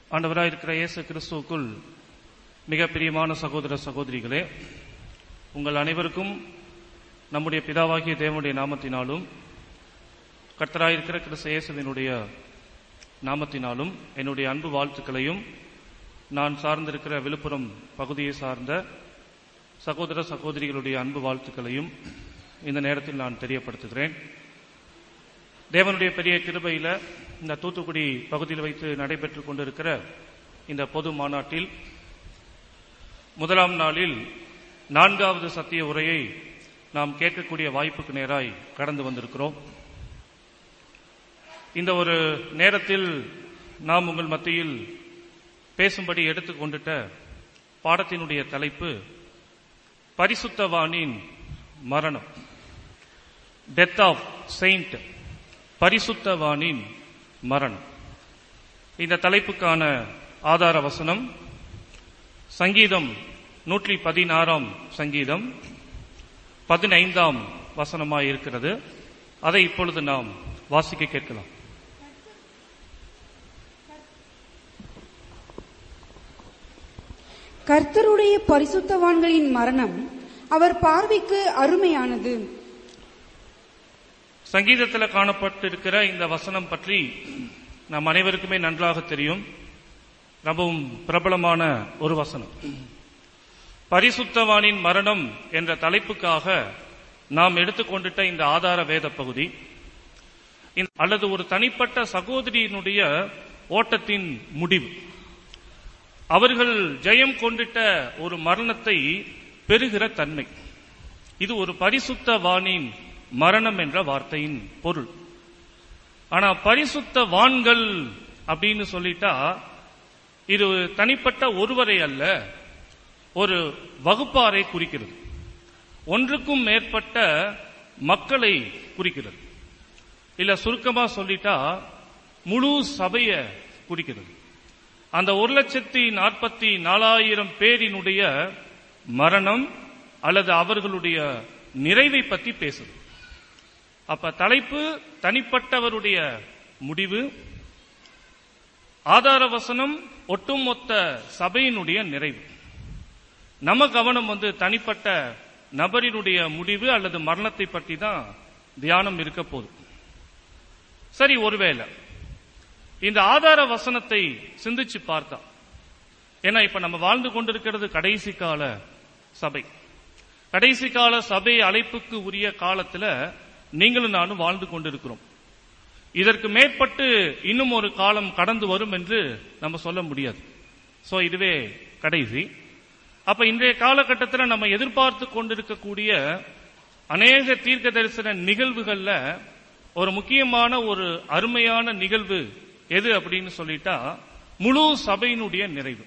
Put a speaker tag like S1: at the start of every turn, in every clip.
S1: ஆண்டவராயிருக்கிற இயேசு கிறிஸ்துவுக்குள் மிக பிரியமான சகோதர சகோதரிகளே உங்கள் அனைவருக்கும் நம்முடைய பிதாவாகிய தேவனுடைய நாமத்தினாலும் கர்த்தராயிருக்கிற கிறிஸ்து இயேசுவினுடைய நாமத்தினாலும் என்னுடைய அன்பு வாழ்த்துக்களையும் நான் சார்ந்திருக்கிற விழுப்புரம் பகுதியை சார்ந்த சகோதர சகோதரிகளுடைய அன்பு வாழ்த்துக்களையும் இந்த நேரத்தில் நான் தெரியப்படுத்துகிறேன் தேவனுடைய பெரிய கிருபையில இந்த தூத்துக்குடி பகுதியில் வைத்து நடைபெற்றுக் கொண்டிருக்கிற இந்த பொது மாநாட்டில் முதலாம் நாளில் நான்காவது சத்திய உரையை நாம் கேட்கக்கூடிய வாய்ப்புக்கு நேராய் கடந்து வந்திருக்கிறோம் இந்த ஒரு நேரத்தில் நாம் உங்கள் மத்தியில் பேசும்படி எடுத்துக்கொண்டுட்ட பாடத்தினுடைய தலைப்பு பரிசுத்தவானின் மரணம் டெத் ஆஃப் செயின்ட் பரிசுத்தவானின் மரணம் இந்த தலைப்புக்கான ஆதார வசனம் சங்கீதம் நூற்றி பதினாறாம் சங்கீதம் பதினைந்தாம் வசனமாய் இருக்கிறது அதை இப்பொழுது நாம் வாசிக்க கேட்கலாம்
S2: கர்த்தருடைய பரிசுத்தவான்களின் மரணம் அவர் பார்வைக்கு அருமையானது
S1: சங்கீதத்தில் காணப்பட்டிருக்கிற இந்த வசனம் பற்றி நம் அனைவருக்குமே நன்றாக தெரியும் ரொம்பவும் பிரபலமான ஒரு வசனம் பரிசுத்தவானின் மரணம் என்ற தலைப்புக்காக நாம் எடுத்துக்கொண்டிட்ட இந்த ஆதார வேத பகுதி இந்த- அல்லது ஒரு தனிப்பட்ட சகோதரியினுடைய ஓட்டத்தின் முடிவு அவர்கள் ஜெயம் கொண்டிட்ட ஒரு மரணத்தை பெறுகிற தன்மை இது ஒரு பரிசுத்தவானின் மரணம் என்ற வார்த்தையின் பொருள் ஆனா பரிசுத்த வான்கள் அப்படின்னு சொல்லிட்டா இது தனிப்பட்ட ஒருவரை அல்ல ஒரு வகுப்பாரை குறிக்கிறது ஒன்றுக்கும் மேற்பட்ட மக்களை குறிக்கிறது இல்ல சுருக்கமா சொல்லிட்டா முழு சபைய குறிக்கிறது அந்த ஒரு லட்சத்தி நாற்பத்தி நாலாயிரம் பேரினுடைய மரணம் அல்லது அவர்களுடைய நிறைவை பத்தி பேசுது அப்ப தலைப்பு தனிப்பட்டவருடைய முடிவு ஆதார வசனம் ஒட்டுமொத்த சபையினுடைய நிறைவு நம்ம கவனம் வந்து தனிப்பட்ட நபரினுடைய முடிவு அல்லது மரணத்தை பற்றி தான் தியானம் இருக்க போகுது சரி ஒருவேளை இந்த ஆதார வசனத்தை சிந்திச்சு பார்த்தா ஏன்னா இப்ப நம்ம வாழ்ந்து கொண்டிருக்கிறது கடைசி கால சபை கடைசி கால சபை அழைப்புக்கு உரிய காலத்துல நீங்களும் நானும் வாழ்ந்து கொண்டிருக்கிறோம் இதற்கு மேற்பட்டு இன்னும் ஒரு காலம் கடந்து வரும் என்று நம்ம சொல்ல முடியாது சோ இதுவே கடைசி அப்ப இன்றைய காலகட்டத்தில் நம்ம எதிர்பார்த்து கொண்டிருக்கக்கூடிய அநேக தீர்க்க தரிசன நிகழ்வுகள்ல ஒரு முக்கியமான ஒரு அருமையான நிகழ்வு எது அப்படின்னு சொல்லிட்டா முழு சபையினுடைய நிறைவு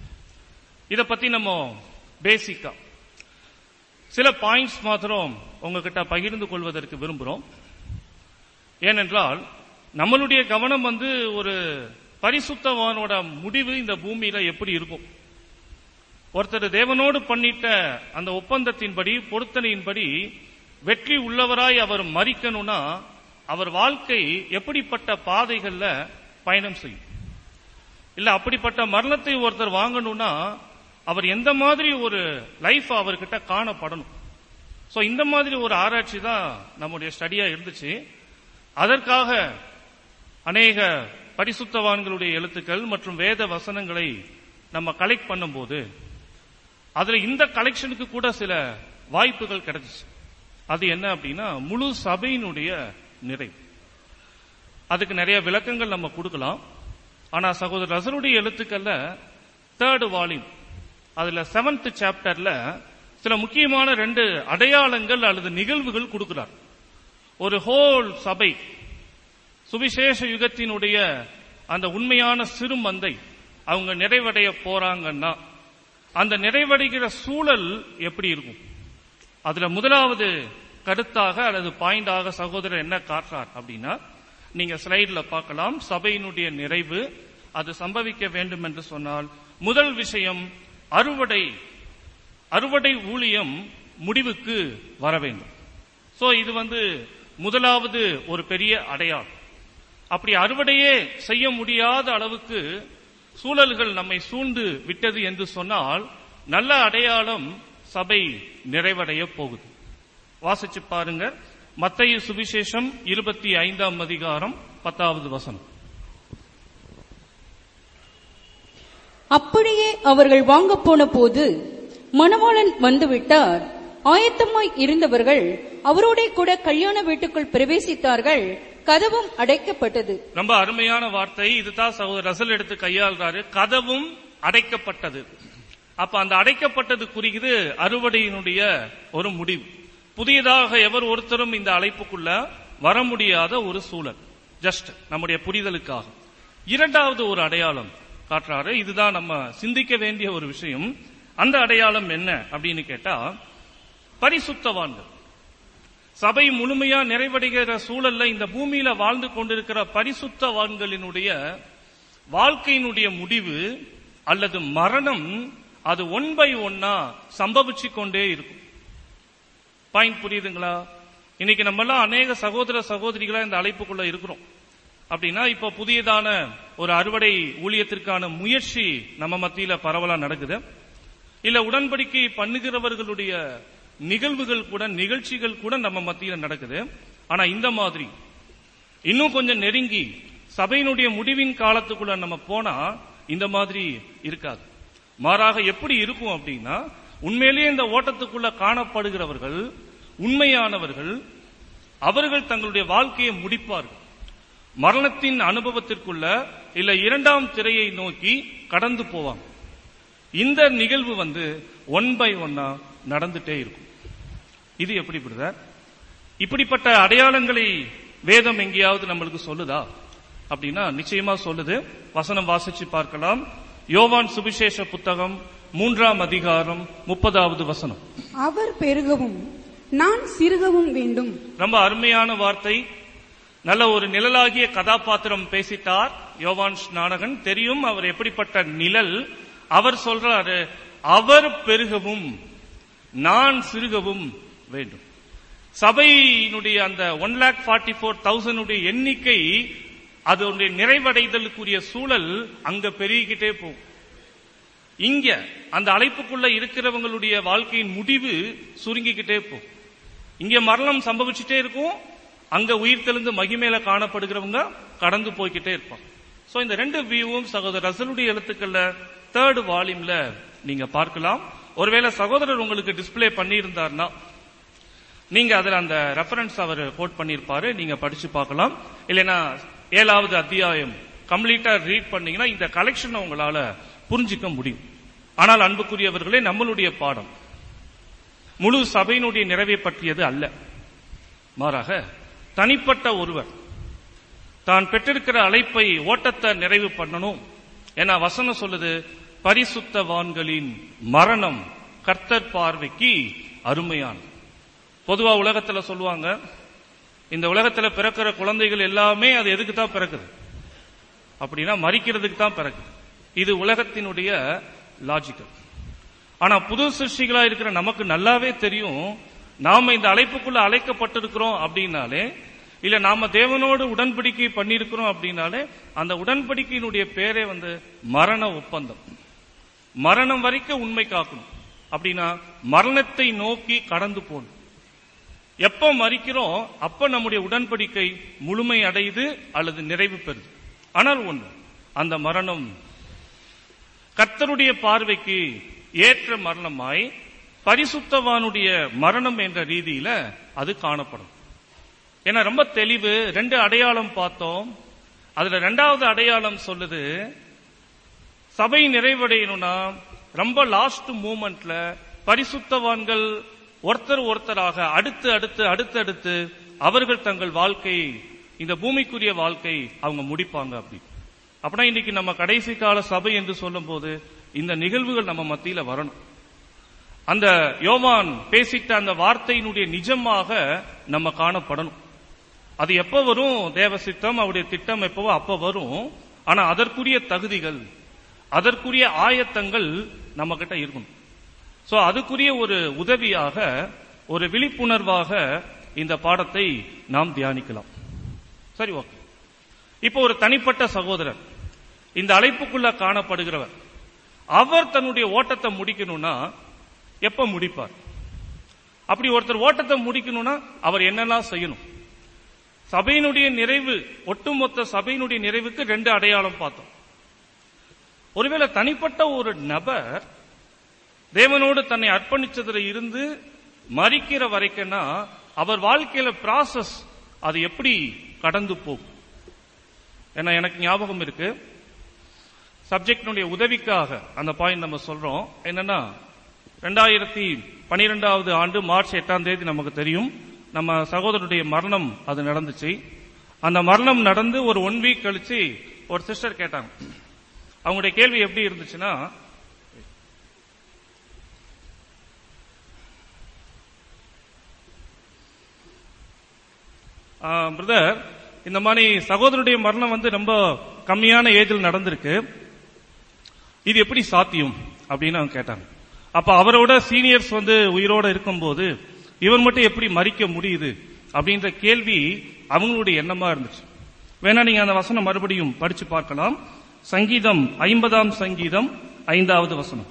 S1: இத பத்தி நம்ம பேசிக்கா சில பாயிண்ட்ஸ் மாத்திரம் உங்ககிட்ட பகிர்ந்து கொள்வதற்கு விரும்புகிறோம் ஏனென்றால் நம்மளுடைய கவனம் வந்து ஒரு பரிசுத்தவானோட முடிவு இந்த பூமியில எப்படி இருக்கும் ஒருத்தர் தேவனோடு பண்ணிட்ட அந்த ஒப்பந்தத்தின்படி பொருத்தனையின்படி வெற்றி உள்ளவராய் அவர் மறிக்கணும்னா அவர் வாழ்க்கை எப்படிப்பட்ட பாதைகள்ல பயணம் செய்யும் இல்ல அப்படிப்பட்ட மரணத்தை ஒருத்தர் வாங்கணும்னா அவர் எந்த மாதிரி ஒரு லைஃப் அவர்கிட்ட காணப்படணும் சோ இந்த மாதிரி ஒரு ஆராய்ச்சி தான் நம்முடைய ஸ்டடியா இருந்துச்சு அதற்காக அநேக பரிசுத்தவான்களுடைய எழுத்துக்கள் மற்றும் வேத வசனங்களை நம்ம கலெக்ட் பண்ணும்போது அதுல இந்த கலெக்ஷனுக்கு கூட சில வாய்ப்புகள் கிடைச்சிச்சு அது என்ன அப்படின்னா முழு சபையினுடைய நிறைவு அதுக்கு நிறைய விளக்கங்கள் நம்ம கொடுக்கலாம் ஆனா சகோதரர் ரசருடைய எழுத்துக்கள்ல தேர்ட் வால்யூம் அதுல செவன்த் சாப்டர்ல சில முக்கியமான ரெண்டு அடையாளங்கள் அல்லது நிகழ்வுகள் கொடுக்கிறார் ஒரு ஹோல் சபை சுவிசேஷ யுகத்தினுடைய அந்த உண்மையான சிறு மந்தை அவங்க நிறைவடைய போறாங்கன்னா அந்த நிறைவடைகிற சூழல் எப்படி இருக்கும் அதுல முதலாவது கருத்தாக அல்லது பாயிண்டாக சகோதரர் என்ன காட்டுறார் அப்படின்னா நீங்க ஸ்லைட்ல பார்க்கலாம் சபையினுடைய நிறைவு அது சம்பவிக்க வேண்டும் என்று சொன்னால் முதல் விஷயம் அறுவடை அறுவடை ஊழியம் முடிவுக்கு வர வேண்டும் சோ இது வந்து முதலாவது ஒரு பெரிய அடையாளம் அப்படி அறுவடையே செய்ய முடியாத அளவுக்கு சூழல்கள் நம்மை சூழ்ந்து விட்டது என்று சொன்னால் நல்ல அடையாளம் சபை நிறைவடைய போகுது வாசிச்சு பாருங்க மத்தேயு சுவிசேஷம் இருபத்தி ஐந்தாம் அதிகாரம் பத்தாவது வசனம்
S3: அப்படியே அவர்கள் வாங்க போன போது மணவாளன் வந்துவிட்டார் ஆயத்தமாய் இருந்தவர்கள் அவரோடே கூட கல்யாண வீட்டுக்குள் பிரவேசித்தார்கள் கதவும் அடைக்கப்பட்டது
S1: ரொம்ப அருமையான வார்த்தை இதுதான் சகோதரர் ரசல் எடுத்து கையாளுறாரு கதவும் அடைக்கப்பட்டது அப்ப அந்த அடைக்கப்பட்டது குறிக்குது அறுவடையினுடைய ஒரு முடிவு புதியதாக எவர் ஒருத்தரும் இந்த அழைப்புக்குள்ள வர முடியாத ஒரு சூழல் ஜஸ்ட் நம்முடைய புரிதலுக்காக இரண்டாவது ஒரு அடையாளம் காட்டுறாரு இதுதான் நம்ம சிந்திக்க வேண்டிய ஒரு விஷயம் அந்த அடையாளம் என்ன அப்படின்னு கேட்டா பரிசுத்தவான்கள் சபை முழுமையா நிறைவடைகிற சூழல்ல இந்த பூமியில வாழ்ந்து கொண்டிருக்கிற பரிசுத்தவான்களினுடைய வாழ்க்கையினுடைய முடிவு அல்லது மரணம் அது ஒன் பை ஒன்னா சம்பவிச்சு கொண்டே இருக்கும் பாயிண்ட் புரியுதுங்களா இன்னைக்கு நம்ம எல்லாம் அநேக சகோதர சகோதரிகளா இந்த அழைப்புக்குள்ள இருக்கிறோம் அப்படின்னா இப்ப புதியதான ஒரு அறுவடை ஊழியத்திற்கான முயற்சி நம்ம மத்தியில பரவலா நடக்குது இல்ல உடன்படிக்கை பண்ணுகிறவர்களுடைய நிகழ்வுகள் கூட நிகழ்ச்சிகள் கூட நம்ம மத்தியில நடக்குது ஆனா இந்த மாதிரி இன்னும் கொஞ்சம் நெருங்கி சபையினுடைய முடிவின் காலத்துக்குள்ள நம்ம போனா இந்த மாதிரி இருக்காது மாறாக எப்படி இருக்கும் அப்படின்னா உண்மையிலேயே இந்த ஓட்டத்துக்குள்ள காணப்படுகிறவர்கள் உண்மையானவர்கள் அவர்கள் தங்களுடைய வாழ்க்கையை முடிப்பார்கள் மரணத்தின் அனுபவத்திற்குள்ள இல்ல இரண்டாம் திரையை நோக்கி கடந்து போவாங்க இந்த நிகழ்வு வந்து ஒன் பை ஒன்னா நடந்துட்டே இருக்கும் இது எப்படி பிரதர் இப்படிப்பட்ட அடையாளங்களை வேதம் எங்கேயாவது நம்மளுக்கு சொல்லுதா அப்படின்னா நிச்சயமா சொல்லுது வசனம் வாசிச்சு பார்க்கலாம் யோவான் சுவிசேஷ புத்தகம் மூன்றாம் அதிகாரம் முப்பதாவது வசனம்
S2: அவர் பெருகவும் நான் சிறுகவும் வேண்டும்
S1: ரொம்ப அருமையான வார்த்தை நல்ல ஒரு நிழலாகிய கதாபாத்திரம் பேசிட்டார் யோவான் ஸ்நானகன் தெரியும் அவர் எப்படிப்பட்ட நிழல் அவர் சொல்றாரு அவர் பெருகவும் நான் சிறுகவும் வேண்டும் சபையினுடைய அந்த one lakh forty four thousand எண்ணிக்கை அதனுடைய நிறைவடைதலுக்குரிய சூழல் அங்க பெருகிக்கிட்டே போகும் இங்க அந்த அழைப்புக்குள்ள இருக்கிறவங்களுடைய வாழ்க்கையின் முடிவு சுருங்கிக்கிட்டே போகும் இங்க மரணம் சம்பவிச்சுட்டே இருக்கும் அங்க உயிர் தெளிந்து மகிமேல காணப்படுகிறவங்க கடந்து போய்கிட்டே இருப்பாங்க சோ இந்த ரெண்டு வியூவும் சகோதரர் ரசலுடைய எழுத்துக்கள்ல தேர்ட் வால்யூம்ல நீங்க பார்க்கலாம் ஒருவேளை சகோதரர் உங்களுக்கு டிஸ்ப்ளே பண்ணியிருந்தார்னா நீங்க அதுல அந்த ரெஃபரன்ஸ் அவர் கோட் பண்ணியிருப்பாரு நீங்க படிச்சு பார்க்கலாம் இல்லைன்னா ஏழாவது அத்தியாயம் கம்ப்ளீட்டா ரீட் பண்ணீங்கன்னா இந்த கலெக்ஷனை உங்களால புரிஞ்சுக்க முடியும் ஆனால் அன்புக்குரியவர்களே நம்மளுடைய பாடம் முழு சபையினுடைய நிறைவை பற்றியது அல்ல மாறாக தனிப்பட்ட ஒருவர் தான் பெற்றிருக்கிற அழைப்பை ஓட்டத்தை நிறைவு பண்ணணும் என வசனம் சொல்லுது பரிசுத்தவான்களின் மரணம் கர்த்தர் பார்வைக்கு அருமையானது பொதுவா உலகத்துல சொல்லுவாங்க இந்த உலகத்துல பிறக்கிற குழந்தைகள் எல்லாமே அது எதுக்கு தான் பிறக்குது அப்படின்னா மறிக்கிறதுக்கு தான் பிறக்குது இது உலகத்தினுடைய லாஜிக்கல் ஆனா புது சிருஷ்டிகளா இருக்கிற நமக்கு நல்லாவே தெரியும் நாம இந்த அழைப்புக்குள்ள அழைக்கப்பட்டிருக்கிறோம் அப்படின்னாலே இல்ல நாம தேவனோடு உடன்படிக்கை பண்ணியிருக்கிறோம் அப்படின்னாலே அந்த உடன்படிக்கையினுடைய பேரே வந்து மரண ஒப்பந்தம் மரணம் வரைக்கும் உண்மை காக்கணும் அப்படின்னா மரணத்தை நோக்கி கடந்து போகணும் எப்ப மறிக்கிறோம் அப்ப நம்முடைய உடன்படிக்கை முழுமை அடையுது அல்லது நிறைவு பெறுது ஆனால் ஒண்ணு அந்த மரணம் கர்த்தருடைய பார்வைக்கு ஏற்ற மரணமாய் பரிசுத்தவானுடைய மரணம் என்ற ரீதியில அது காணப்படும் ஏன்னா ரொம்ப தெளிவு ரெண்டு அடையாளம் பார்த்தோம் அதுல ரெண்டாவது அடையாளம் சொல்லுது சபை நிறைவடையணும்னா ரொம்ப லாஸ்ட் மூமெண்ட்ல பரிசுத்தவான்கள் ஒருத்தர் ஒருத்தராக அடுத்து அடுத்து அடுத்து அடுத்து அவர்கள் தங்கள் வாழ்க்கை இந்த பூமிக்குரிய வாழ்க்கை அவங்க முடிப்பாங்க அப்படி அப்படின்னா இன்னைக்கு நம்ம கடைசி கால சபை என்று சொல்லும் போது இந்த நிகழ்வுகள் நம்ம மத்தியில வரணும் அந்த யோவான் பேசிட்ட அந்த வார்த்தையினுடைய நிஜமாக நம்ம காணப்படணும் அது எப்ப வரும் தேவ சித்தம் அவருடைய திட்டம் எப்பவோ அப்ப வரும் ஆனா அதற்குரிய தகுதிகள் அதற்குரிய ஆயத்தங்கள் நம்ம கிட்ட இருக்கணும் சோ அதுக்குரிய ஒரு உதவியாக ஒரு விழிப்புணர்வாக இந்த பாடத்தை நாம் தியானிக்கலாம் சரி ஓகே இப்போ ஒரு தனிப்பட்ட சகோதரர் இந்த அழைப்புக்குள்ள காணப்படுகிறவர் அவர் தன்னுடைய ஓட்டத்தை முடிக்கணும்னா எப்ப முடிப்பார் அப்படி ஒருத்தர் ஓட்டத்தை முடிக்கணும்னா அவர் என்னெல்லாம் செய்யணும் சபையினுடைய நிறைவு ஒட்டுமொத்த சபையினுடைய நிறைவுக்கு ரெண்டு அடையாளம் பார்த்தோம் ஒருவேளை தனிப்பட்ட ஒரு நபர் தேவனோடு தன்னை அர்ப்பணிச்சதுல இருந்து மறிக்கிற வரைக்கும்னா அவர் வாழ்க்கையில ப்ராசஸ் அது எப்படி கடந்து போகும் ஏன்னா எனக்கு ஞாபகம் இருக்கு சப்ஜெக்டினுடைய உதவிக்காக அந்த பாயிண்ட் நம்ம சொல்றோம் என்னன்னா ரெண்டாயிரத்தி பனிரெண்டாவது ஆண்டு மார்ச் எட்டாம் தேதி நமக்கு தெரியும் நம்ம சகோதரருடைய மரணம் அது நடந்துச்சு அந்த மரணம் நடந்து ஒரு ஒன் வீக் கழிச்சு ஒரு சிஸ்டர் கேட்டாங்க அவங்களுடைய கேள்வி எப்படி இருந்துச்சுன்னா பிரதர் இந்த மாதிரி சகோதரருடைய மரணம் வந்து ரொம்ப கம்மியான ஏஜில் நடந்திருக்கு இது எப்படி சாத்தியம் அப்படின்னு அவங்க கேட்டாங்க அப்ப அவரோட சீனியர்ஸ் வந்து உயிரோட இருக்கும்போது இவர் மட்டும் எப்படி மறிக்க முடியுது அப்படின்ற கேள்வி அவங்களுடைய எண்ணமா இருந்துச்சு வேணா நீங்க அந்த வசனம் மறுபடியும் படிச்சு பார்க்கலாம் சங்கீதம் ஐம்பதாம் சங்கீதம் ஐந்தாவது வசனம்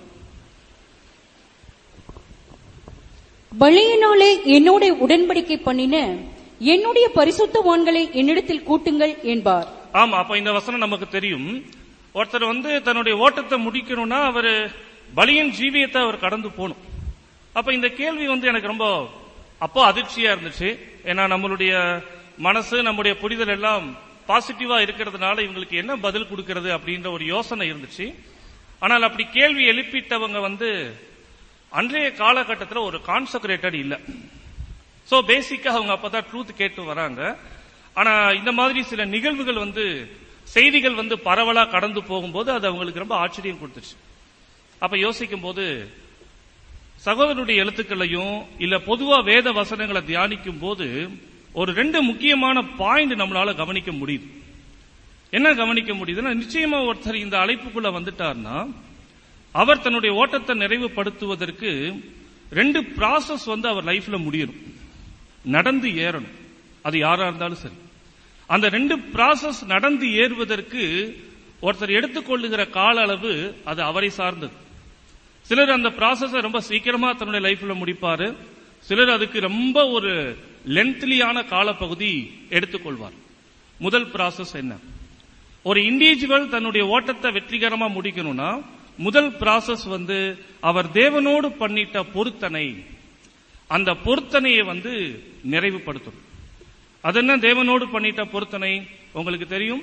S3: பலியினாலே என்னோட உடன்படிக்கை பண்ணின என்னுடைய பரிசுத்தவான்களை என்னிடத்தில் கூட்டுங்கள் என்பார்
S1: ஆமா அப்ப இந்த வசனம் நமக்கு தெரியும் ஒருத்தர் வந்து தன்னுடைய ஓட்டத்தை முடிக்கணும்னா அவர் பலியின் ஜீவியத்தை அவர் கடந்து போகணும் அப்ப இந்த கேள்வி வந்து எனக்கு ரொம்ப அப்போ அதிர்ச்சியா இருந்துச்சு ஏன்னா நம்மளுடைய மனசு நம்முடைய புரிதல் எல்லாம் பாசிட்டிவா இருக்கிறதுனால இவங்களுக்கு என்ன பதில் கொடுக்கிறது அப்படின்ற ஒரு யோசனை இருந்துச்சு ஆனால் அப்படி கேள்வி எழுப்பிட்டவங்க வந்து அன்றைய காலகட்டத்தில் ஒரு கான்சக்ரேட்டட் இல்ல சோ பேசிக்கா அவங்க அப்பதான் ட்ரூத் கேட்டு வராங்க ஆனா இந்த மாதிரி சில நிகழ்வுகள் வந்து செய்திகள் வந்து பரவலா கடந்து போகும்போது அது அவங்களுக்கு ரொம்ப ஆச்சரியம் கொடுத்துச்சு அப்ப யோசிக்கும் போது சகோதரனுடைய எழுத்துக்களையும் இல்ல பொதுவா வேத வசனங்களை தியானிக்கும் போது ஒரு ரெண்டு முக்கியமான பாயிண்ட் நம்மளால கவனிக்க முடியுது என்ன கவனிக்க முடியுதுன்னா நிச்சயமா ஒருத்தர் இந்த அழைப்புக்குள்ள வந்துட்டார்னா அவர் தன்னுடைய ஓட்டத்தை நிறைவுபடுத்துவதற்கு ரெண்டு ப்ராசஸ் வந்து அவர் லைஃப்ல முடியணும் நடந்து ஏறணும் அது யாரா இருந்தாலும் சரி அந்த ரெண்டு ப்ராசஸ் நடந்து ஏறுவதற்கு ஒருத்தர் எடுத்துக்கொள்ளுகிற கால அளவு அது அவரை சார்ந்தது சிலர் அந்த ப்ராசஸ ரொம்ப சீக்கிரமா தன்னுடைய லைஃப்ல முடிப்பாரு சிலர் அதுக்கு ரொம்ப ஒரு லென்த்லியான காலப்பகுதி எடுத்துக்கொள்வார் முதல் ப்ராசஸ் என்ன ஒரு இண்டிவிஜுவல் தன்னுடைய ஓட்டத்தை வெற்றிகரமா முடிக்கணும்னா முதல் ப்ராசஸ் வந்து அவர் தேவனோடு பண்ணிட்ட பொருத்தனை அந்த பொருத்தனையை வந்து நிறைவுபடுத்தணும் அது என்ன தேவனோடு பண்ணிட்ட பொருத்தனை உங்களுக்கு தெரியும்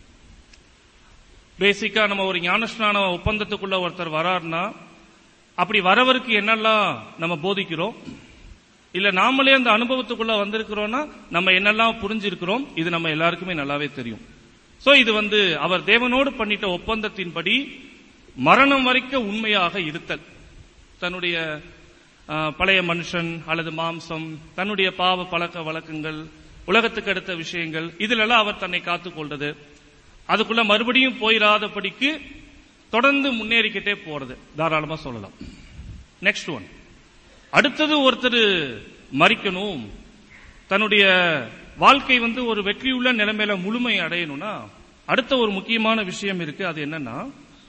S1: பேசிக்கா நம்ம ஒரு ஞானஸ்நான ஒப்பந்தத்துக்குள்ள ஒருத்தர் வராருன்னா அப்படி வரவருக்கு என்னெல்லாம் நம்ம போதிக்கிறோம் இல்ல நாமளே அந்த அனுபவத்துக்குள்ள வந்திருக்கிறோம்னா நம்ம என்னெல்லாம் புரிஞ்சிருக்கிறோம் இது நம்ம எல்லாருக்குமே நல்லாவே தெரியும் சோ இது வந்து அவர் தேவனோடு பண்ணிட்ட ஒப்பந்தத்தின்படி மரணம் வரைக்கும் உண்மையாக இருத்தல் தன்னுடைய ஆஹ், பழைய மனுஷன் அல்லது மாம்சம் தன்னுடைய பாவ பழக்க வழக்கங்கள் உலகத்துக்கு அடுத்த விஷயங்கள் இதிலெல்லாம் அவர் தன்னை காத்துக் கொள்றது அதுக்குள்ள மறுபடியும் போயிடாதபடிக்கு தொடர்ந்து முன்னேறிக்கிட்டே போறது தாராளமா சொல்லலாம் நெக்ஸ்ட் ஒன் அடுத்தது ஒருத்தர் மறிக்கணும் தன்னுடைய வாழ்க்கை வந்து ஒரு வெற்றியுள்ள நிலைமையில முழுமை அடையணும்னா அடுத்த ஒரு முக்கியமான விஷயம் இருக்கு அது என்னன்னா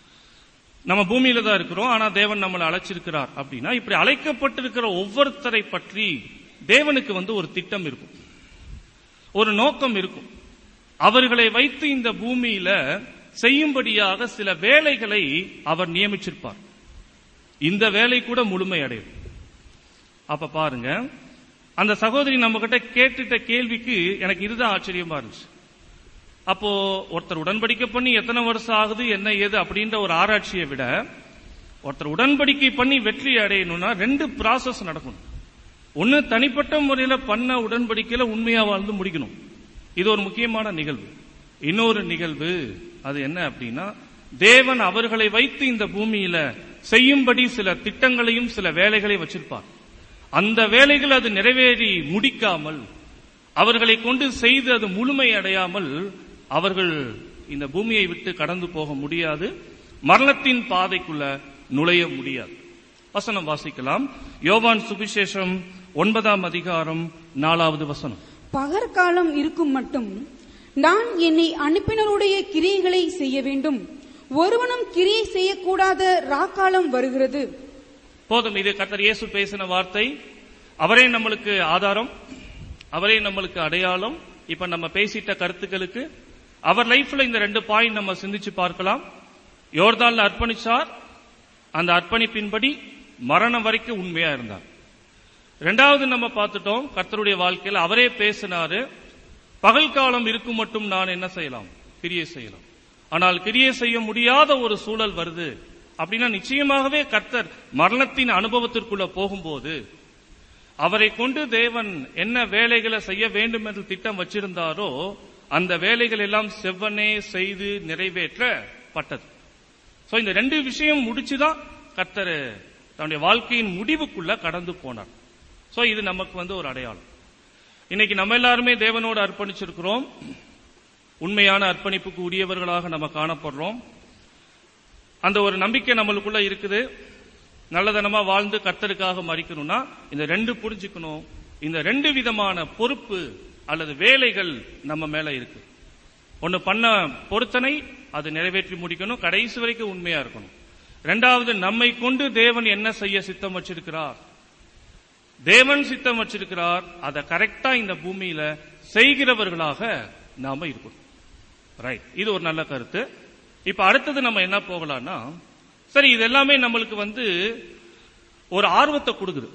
S1: நம்ம பூமியில தான் இருக்கிறோம் ஆனா தேவன் நம்மளை அழைச்சிருக்கிறார் அப்படின்னா இப்படி அழைக்கப்பட்டிருக்கிற ஒவ்வொருத்தரை பற்றி தேவனுக்கு வந்து ஒரு திட்டம் இருக்கும் ஒரு நோக்கம் இருக்கும் அவர்களை வைத்து இந்த பூமியில செய்யும்படியாக சில வேலைகளை அவர் நியமிச்சிருப்பார் இந்த வேலை கூட முழுமை அடையும் அப்ப பாருங்க அந்த சகோதரி நம்ம கிட்ட கேட்டுட்ட கேள்விக்கு எனக்கு இதுதான் ஆச்சரியமா இருந்துச்சு அப்போ ஒருத்தர் உடன்படிக்கை பண்ணி எத்தனை வருஷம் ஆகுது என்ன ஏது அப்படின்ற ஒரு ஆராய்ச்சியை விட ஒருத்தர் உடன்படிக்கை பண்ணி வெற்றி அடையணும்னா ரெண்டு ப்ராசஸ் நடக்கணும் ஒன்னு தனிப்பட்ட முறையில பண்ண உடன்படிக்கையில உண்மையா வாழ்ந்து முடிக்கணும் இது ஒரு முக்கியமான நிகழ்வு இன்னொரு நிகழ்வு அது என்ன அப்படின்னா தேவன் அவர்களை வைத்து இந்த பூமியில செய்யும்படி சில திட்டங்களையும் சில வேலைகளையும் வச்சிருப்பார் அந்த வேலைகள் அது நிறைவேறி முடிக்காமல் அவர்களை கொண்டு செய்து அது முழுமை அடையாமல் அவர்கள் இந்த பூமியை விட்டு கடந்து போக முடியாது மரணத்தின் பாதைக்குள்ள நுழைய முடியாது வசனம் வாசிக்கலாம் யோவான் சுவிசேஷம் ஒன்பதாம் அதிகாரம் நாலாவது வசனம்
S2: பகற்காலம் இருக்கும் மட்டும் நான் என்னை அனுப்பினருடைய கிரியைகளை செய்ய வேண்டும் ஒருவனும் கிரியை செய்யக்கூடாத ராக்காலம் வருகிறது
S1: போதும் இது கர்த்தர் இயேசு பேசின வார்த்தை அவரே நம்மளுக்கு ஆதாரம் அவரே நம்மளுக்கு அடையாளம் இப்ப நம்ம பேசிட்ட கருத்துக்களுக்கு அவர் லைஃப்ல இந்த ரெண்டு பாயிண்ட் நம்ம சிந்திச்சு பார்க்கலாம் யோர்தான்ல அர்ப்பணிச்சார் அந்த அர்ப்பணிப்பின்படி மரணம் வரைக்கும் உண்மையா இருந்தார் ரெண்டாவது நம்ம பார்த்துட்டோம் கர்த்தருடைய வாழ்க்கையில் அவரே பேசினாரு பகல் காலம் இருக்கும் மட்டும் நான் என்ன செய்யலாம் கிரியை செய்யலாம் ஆனால் கிரியை செய்ய முடியாத ஒரு சூழல் வருது அப்படின்னா நிச்சயமாகவே கர்த்தர் மரணத்தின் அனுபவத்திற்குள்ள போகும்போது அவரை கொண்டு தேவன் என்ன வேலைகளை செய்ய வேண்டும் என்று திட்டம் வச்சிருந்தாரோ அந்த வேலைகள் எல்லாம் செவ்வனே செய்து நிறைவேற்றப்பட்டது சோ இந்த ரெண்டு விஷயம் முடிச்சுதான் கர்த்தர் தன்னுடைய வாழ்க்கையின் முடிவுக்குள்ள கடந்து போனார் சோ இது நமக்கு வந்து ஒரு அடையாளம் இன்னைக்கு நம்ம எல்லாருமே தேவனோடு அர்ப்பணிச்சிருக்கிறோம் உண்மையான அர்ப்பணிப்புக்கு உரியவர்களாக நம்ம காணப்படுறோம் அந்த ஒரு நம்பிக்கை நம்மளுக்குள்ள இருக்குது நல்லதனமா வாழ்ந்து கர்த்தருக்காக மறிக்கணும்னா இந்த ரெண்டு புரிஞ்சுக்கணும் இந்த ரெண்டு விதமான பொறுப்பு அல்லது வேலைகள் நம்ம மேல இருக்கு ஒன்னு பண்ண பொருத்தனை அது நிறைவேற்றி முடிக்கணும் கடைசி வரைக்கும் உண்மையா இருக்கணும் ரெண்டாவது நம்மை கொண்டு தேவன் என்ன செய்ய சித்தம் வச்சிருக்கிறார் தேவன் சித்தம் வச்சிருக்கிறார் அதை கரெக்டா இந்த பூமியில செய்கிறவர்களாக நாம இருக்கணும் ரைட் இது ஒரு நல்ல கருத்து இப்ப அடுத்தது நம்ம என்ன போகலாம்னா சரி இது எல்லாமே நம்மளுக்கு வந்து ஒரு ஆர்வத்தை கொடுக்குது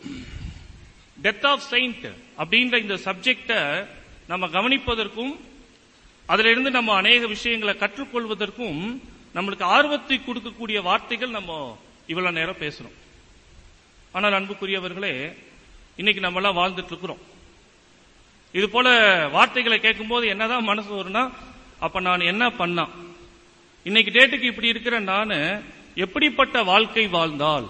S1: டெத் ஆஃப் செயின்ட் அப்படின்ற இந்த சப்ஜெக்ட நம்ம கவனிப்பதற்கும் அதுல இருந்து நம்ம அநேக விஷயங்களை கற்றுக்கொள்வதற்கும் நம்மளுக்கு ஆர்வத்தை கொடுக்கக்கூடிய வார்த்தைகள் நம்ம இவ்வளவு நேரம் பேசுறோம் ஆனால் அன்புக்குரியவர்களே இன்னைக்கு நம்ம எல்லாம் வாழ்ந்துட்டு இருக்கிறோம் இது போல வார்த்தைகளை கேட்கும்போது என்னதான் மனசு வரும்னா அப்ப நான் என்ன பண்ணா இன்னைக்கு டேட்டுக்கு இப்படி இருக்கிற நானு எப்படிப்பட்ட வாழ்க்கை வாழ்ந்தால்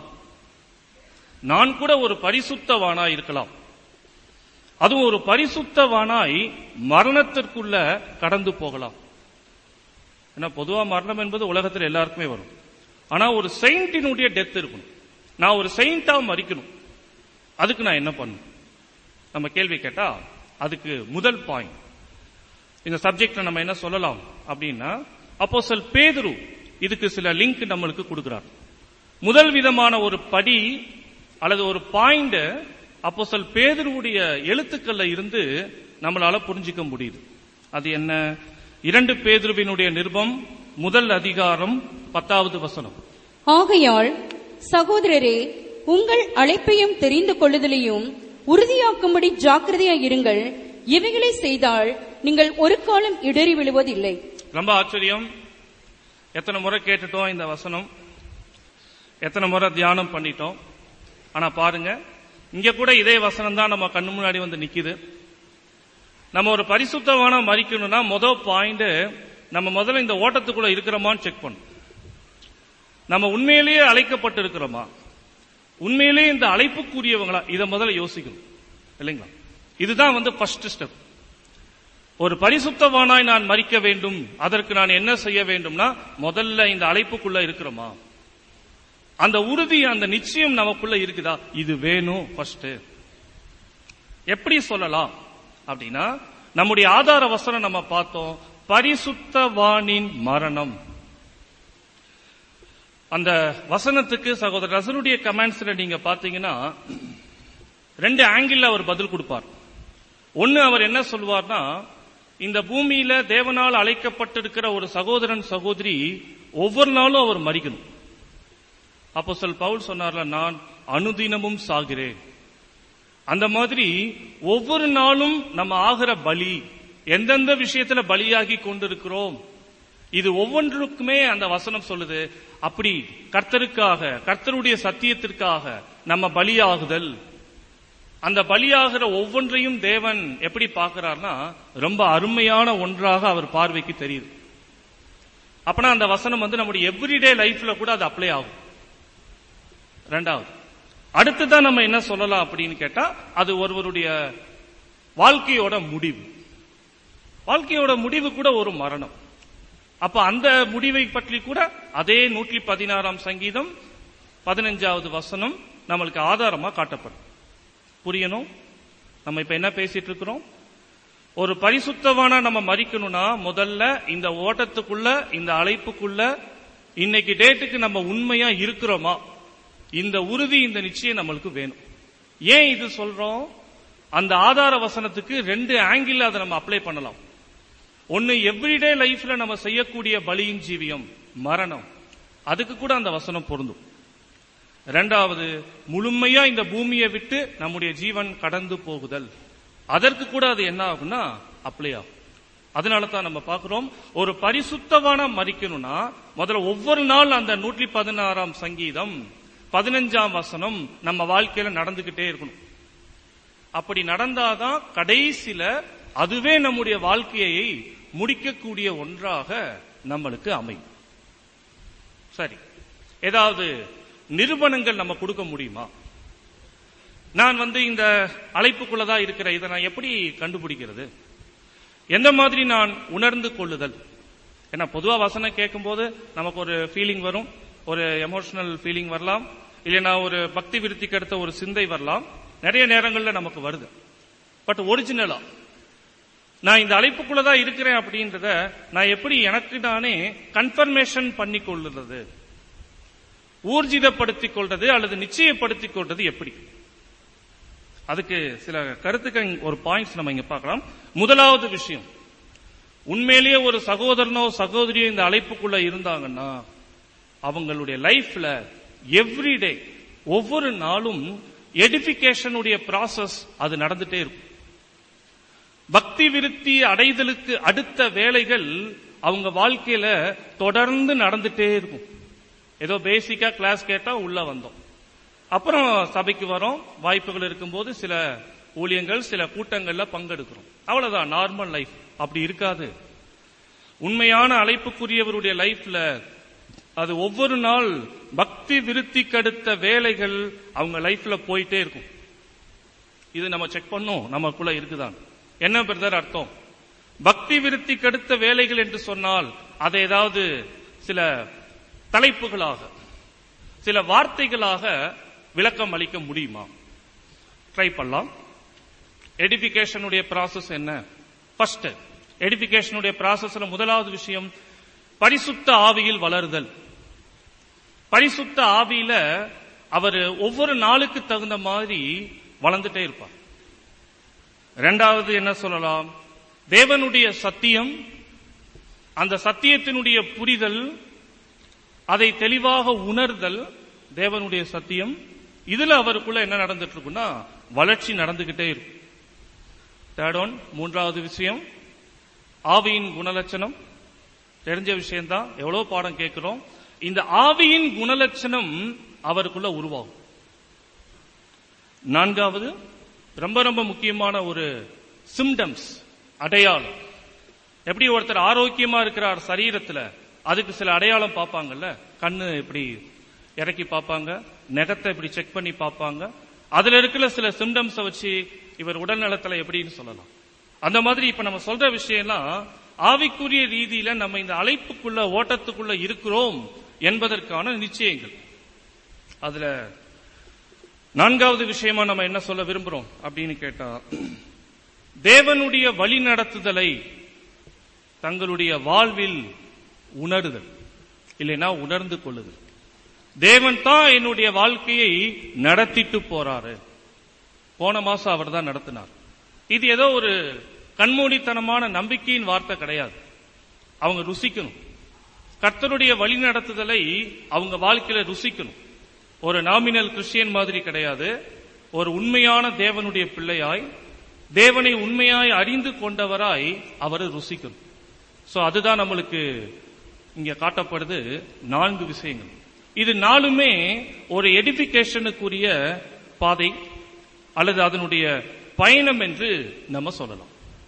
S1: நான் கூட ஒரு பரிசுத்தவானாய் இருக்கலாம் அதுவும் ஒரு பரிசுத்தவானாய் மரணத்திற்குள்ள கடந்து போகலாம் ஏன்னா பொதுவா மரணம் என்பது உலகத்தில் எல்லாருக்குமே வரும் ஆனா ஒரு செயின்டினுடைய டெத் இருக்கணும் நான் ஒரு செயின்டா மறிக்கணும் அதுக்கு நான் என்ன பண்ணணும் நம்ம கேள்வி கேட்டா அதுக்கு முதல் பாயிண்ட் இந்த சப்ஜெக்ட்ல நம்ம என்ன சொல்லலாம் அப்படின்னா அப்போ சொல் பேதுரு இதுக்கு சில லிங்க் நம்மளுக்கு கொடுக்கிறார் முதல் விதமான ஒரு படி அல்லது ஒரு பாயிண்ட் அப்போ சொல் பேதுருவுடைய எழுத்துக்கள்ல இருந்து நம்மளால புரிஞ்சுக்க முடியுது அது என்ன இரண்டு பேதுருவினுடைய நிருபம் முதல் அதிகாரம் பத்தாவது வசனம்
S3: ஆகையால் சகோதரரே உங்கள் அழைப்பையும் தெரிந்து கொள்ளுதலையும் உறுதியாக்கும்படி ஜாக்கிரதையாய் இருங்கள் இவைகளை செய்தால் நீங்கள் ஒரு காலம் இடறி விழுவதில்லை
S1: ரொம்ப ஆச்சரியம் எத்தனை முறை கேட்டுட்டோம் இந்த வசனம் எத்தனை முறை தியானம் பண்ணிட்டோம் ஆனா பாருங்க இங்க கூட இதே வசனம் தான் நம்ம கண்ணு முன்னாடி வந்து நிக்குது நம்ம ஒரு பரிசுத்தமான மறிக்கணும்னா முதல் பாயிண்ட் நம்ம முதல்ல இந்த ஓட்டத்துக்குள்ள இருக்கிறோமான்னு செக் பண்ணும் நம்ம உண்மையிலேயே அழைக்கப்பட்டு இருக்கிறோமா உண்மையிலேயே இந்த அழைப்புக்குரியவங்களா இதை முதல்ல யோசிக்கணும் இல்லைங்களா இதுதான் வந்து ஃபர்ஸ்ட் ஸ்டெப் ஒரு பரிசுத்தவானாய் நான் மறிக்க வேண்டும் அதற்கு நான் என்ன செய்ய வேண்டும்னா முதல்ல இந்த அழைப்புக்குள்ள இருக்கிறோமா அந்த உறுதி அந்த நிச்சயம் நமக்குள்ள இருக்குதா இது வேணும் ஃபர்ஸ்ட் எப்படி சொல்லலாம் அப்படின்னா நம்முடைய ஆதார வசனம் நம்ம பார்த்தோம் பரிசுத்தவானின் மரணம் அந்த வசனத்துக்கு சகோதரர் ரசனுடைய கமெண்ட்ஸ்ல நீங்க பாத்தீங்கன்னா ரெண்டு ஆங்கிள் அவர் பதில் கொடுப்பார் ஒன்னு அவர் என்ன சொல்வார்னா இந்த பூமியில தேவனால் அழைக்கப்பட்டிருக்கிற ஒரு சகோதரன் சகோதரி ஒவ்வொரு நாளும் அவர் மறிக்கணும் அப்போ சொல் பவுல் சொன்னார்ல நான் அனுதினமும் சாகிறேன் அந்த மாதிரி ஒவ்வொரு நாளும் நம்ம ஆகிற பலி எந்தெந்த விஷயத்துல பலியாகி கொண்டிருக்கிறோம் இது ஒவ்வொன்றுக்குமே அந்த வசனம் சொல்லுது அப்படி கர்த்தருக்காக கர்த்தருடைய சத்தியத்திற்காக நம்ம பலியாகுதல் அந்த பலியாகிற ஒவ்வொன்றையும் தேவன் எப்படி பார்க்கிறார்னா ரொம்ப அருமையான ஒன்றாக அவர் பார்வைக்கு தெரியுது அப்பனா அந்த வசனம் வந்து நம்முடைய எவ்ரிடே லைஃப்ல கூட அது அப்ளை ஆகும் ரெண்டாவது அடுத்துதான் நம்ம என்ன சொல்லலாம் அப்படின்னு கேட்டா அது ஒருவருடைய வாழ்க்கையோட முடிவு வாழ்க்கையோட முடிவு கூட ஒரு மரணம் அப்ப அந்த முடிவை பற்றி கூட அதே நூற்றி பதினாறாம் சங்கீதம் பதினஞ்சாவது வசனம் நம்மளுக்கு ஆதாரமா காட்டப்படும் புரியணும் நம்ம இப்ப என்ன பேசிட்டு இருக்கிறோம் ஒரு பரிசுத்தவான நம்ம மறிக்கணும்னா முதல்ல இந்த ஓட்டத்துக்குள்ள இந்த அழைப்புக்குள்ள இன்னைக்கு டேட்டுக்கு நம்ம உண்மையா இருக்கிறோமா இந்த உறுதி இந்த நிச்சயம் நம்மளுக்கு வேணும் ஏன் இது சொல்றோம் அந்த ஆதார வசனத்துக்கு ரெண்டு ஆங்கிள் அதை நம்ம அப்ளை பண்ணலாம் ஒன்னு எவ்ரிடே லைஃப்ல நம்ம செய்யக்கூடிய பலியின் ஜீவியம் மரணம் அதுக்கு கூட அந்த வசனம் பொருந்தும் ரெண்டாவது முழுமையா இந்த பூமியை விட்டு நம்முடைய ஜீவன் கடந்து போகுதல் அதற்கு கூட அது என்ன ஆகும்னா அப்ளை ஆகும் அதனால தான் நம்ம பார்க்கிறோம் ஒரு பரிசுத்தவான மறிக்கணும்னா முதல்ல ஒவ்வொரு நாள் அந்த நூற்றி பதினாறாம் சங்கீதம் பதினஞ்சாம் வசனம் நம்ம வாழ்க்கையில நடந்துகிட்டே இருக்கணும் அப்படி நடந்தாதான் கடைசியில அதுவே நம்முடைய வாழ்க்கையை முடிக்கக்கூடிய ஒன்றாக நம்மளுக்கு அமையும் சரி ஏதாவது நிறுவனங்கள் நம்ம கொடுக்க முடியுமா நான் வந்து இந்த அழைப்புக்குள்ளதான் இருக்கிற இதை நான் எப்படி கண்டுபிடிக்கிறது எந்த மாதிரி நான் உணர்ந்து கொள்ளுதல் ஏன்னா பொதுவா வசனம் கேட்கும்போது நமக்கு ஒரு ஃபீலிங் வரும் ஒரு எமோஷனல் ஃபீலிங் வரலாம் இல்லைன்னா ஒரு பக்தி விருத்திக்கு அடுத்த ஒரு சிந்தை வரலாம் நிறைய நேரங்கள்ல நமக்கு வருது பட் ஒரிஜினலா நான் இந்த அழைப்புக்குள்ளதான் இருக்கிறேன் அப்படின்றத நான் எப்படி எனக்கு நானே கன்ஃபர்மேஷன் பண்ணி கொள்ளுறது ஊர்ஜிதப்படுத்திக் கொள்றது அல்லது நிச்சயப்படுத்திக் கொள்றது எப்படி அதுக்கு சில கருத்துக்கள் ஒரு பாயிண்ட்ஸ் நம்ம இங்க பார்க்கலாம் முதலாவது விஷயம் உண்மையிலேயே ஒரு சகோதரனோ சகோதரியோ இந்த அழைப்புக்குள்ள இருந்தாங்கன்னா அவங்களுடைய லைஃப்ல எவ்ரிடே ஒவ்வொரு நாளும் எடிபிகேஷனுடைய ப்ராசஸ் அது நடந்துட்டே இருக்கும் பக்தி விருத்தி அடைதலுக்கு அடுத்த வேலைகள் அவங்க வாழ்க்கையில தொடர்ந்து நடந்துட்டே இருக்கும் ஏதோ பேசிக்கா கிளாஸ் கேட்டா உள்ள வந்தோம் அப்புறம் சபைக்கு வரோம் வாய்ப்புகள் இருக்கும்போது சில ஊழியங்கள் சில கூட்டங்கள்ல பங்கெடுக்கிறோம் அவ்வளவுதான் நார்மல் லைஃப் அப்படி இருக்காது உண்மையான அழைப்புக்குரியவருடைய லைஃப்ல அது ஒவ்வொரு நாள் பக்தி விருத்திக்கு அடுத்த வேலைகள் அவங்க லைஃப்ல போயிட்டே இருக்கும் இது நம்ம செக் பண்ணோம் நமக்குள்ள இருக்குதான் என்ன பிரதர் அர்த்தம் பக்தி விருத்திக்கு அடுத்த வேலைகள் என்று சொன்னால் அதை ஏதாவது சில தலைப்புகளாக சில வார்த்தைகளாக விளக்கம் அளிக்க முடியுமா ட்ரை பண்ணலாம் எடிபிகேஷனுடைய ப்ராசஸ் என்ன ஃபர்ஸ்ட் எடிபிகேஷனுடைய ப்ராசஸ்ல முதலாவது விஷயம் பரிசுத்த ஆவியில் வளருதல் பரிசுத்த ஆவியில அவர் ஒவ்வொரு நாளுக்கு தகுந்த மாதிரி வளர்ந்துட்டே இருப்பார் இரண்டாவது என்ன சொல்லலாம் தேவனுடைய சத்தியம் அந்த சத்தியத்தினுடைய புரிதல் அதை தெளிவாக உணர்தல் தேவனுடைய சத்தியம் இதுல அவருக்குள்ள என்ன நடந்துட்டு இருக்குன்னா வளர்ச்சி நடந்துகிட்டே இருக்கும் தேர்ட் ஒன் மூன்றாவது விஷயம் ஆவியின் குணலட்சணம் தெரிஞ்ச விஷயம்தான் எவ்வளவு பாடம் கேட்கிறோம் இந்த ஆவியின் குணலட்சணம் அவருக்குள்ள உருவாகும் நான்காவது ரொம்ப ரொம்ப முக்கியமான ஒரு சிம்டம்ஸ் அடையாளம் எப்படி ஒருத்தர் ஆரோக்கியமா இருக்கிறார் சரீரத்துல அதுக்கு சில அடையாளம் பார்ப்பாங்கல்ல கண்ணு இப்படி இறக்கி பார்ப்பாங்க நெகத்தை இப்படி செக் பண்ணி பார்ப்பாங்க அதுல இருக்கிற சில சிம்டம்ஸ வச்சு இவர் உடல் நலத்துல எப்படின்னு சொல்லலாம் அந்த மாதிரி இப்ப நம்ம சொல்ற விஷயம்லாம் ஆவிக்குரிய ரீதியில நம்ம இந்த அழைப்புக்குள்ள ஓட்டத்துக்குள்ள இருக்கிறோம் என்பதற்கான நிச்சயங்கள் அதுல நான்காவது விஷயமா நம்ம என்ன சொல்ல விரும்புறோம் அப்படின்னு கேட்டா தேவனுடைய வழி நடத்துதலை தங்களுடைய வாழ்வில் உணருதல் இல்லைன்னா உணர்ந்து கொள்ளுதல் தேவன் தான் என்னுடைய வாழ்க்கையை நடத்திட்டு போறாரு போன மாசம் அவர் தான் நடத்தினார் இது ஏதோ ஒரு கண்மூடித்தனமான நம்பிக்கையின் வார்த்தை கிடையாது அவங்க ருசிக்கணும் கர்த்தருடைய வழி நடத்துதலை அவங்க வாழ்க்கையில ருசிக்கணும் ஒரு நாமினல் கிறிஸ்டியன் மாதிரி கிடையாது ஒரு உண்மையான தேவனுடைய பிள்ளையாய் தேவனை உண்மையாய் அறிந்து கொண்டவராய் அவரை ருசிக்கணும் சோ அதுதான் நம்மளுக்கு இங்க காட்டப்படுது நான்கு விஷயங்கள் இது நாலுமே ஒரு எடிபிகேஷனுக்குரிய பாதை அல்லது அதனுடைய பயணம் என்று நம்ம சொல்லலாம்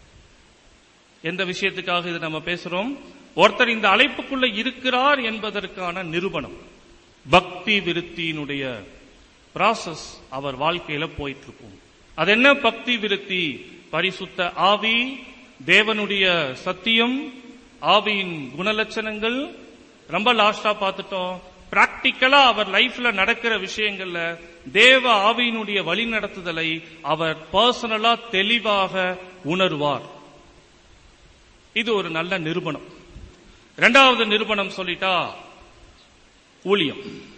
S1: எந்த விஷயத்துக்காக இது நம்ம பேசுறோம் ஒருத்தர் இந்த அழைப்புக்குள்ள இருக்கிறார் என்பதற்கான நிரூபணம் பக்தி விருத்தியினுடைய ப்ராசஸ் அவர் வாழ்க்கையில போயிட்டு இருக்கும் அது என்ன பக்தி விருத்தி பரிசுத்த ஆவி தேவனுடைய சத்தியம் ஆவியின் குணலட்சணங்கள் ரொம்ப லாஸ்டா பார்த்துட்டோம் பிராக்டிக்கலா அவர் லைஃப்ல நடக்கிற விஷயங்கள்ல தேவ ஆவியினுடைய வழி நடத்துதலை அவர் பர்சனலா தெளிவாக உணர்வார் இது ஒரு நல்ல நிரூபணம் இரண்டாவது நிரூபணம் சொல்லிட்டா ஊழியம்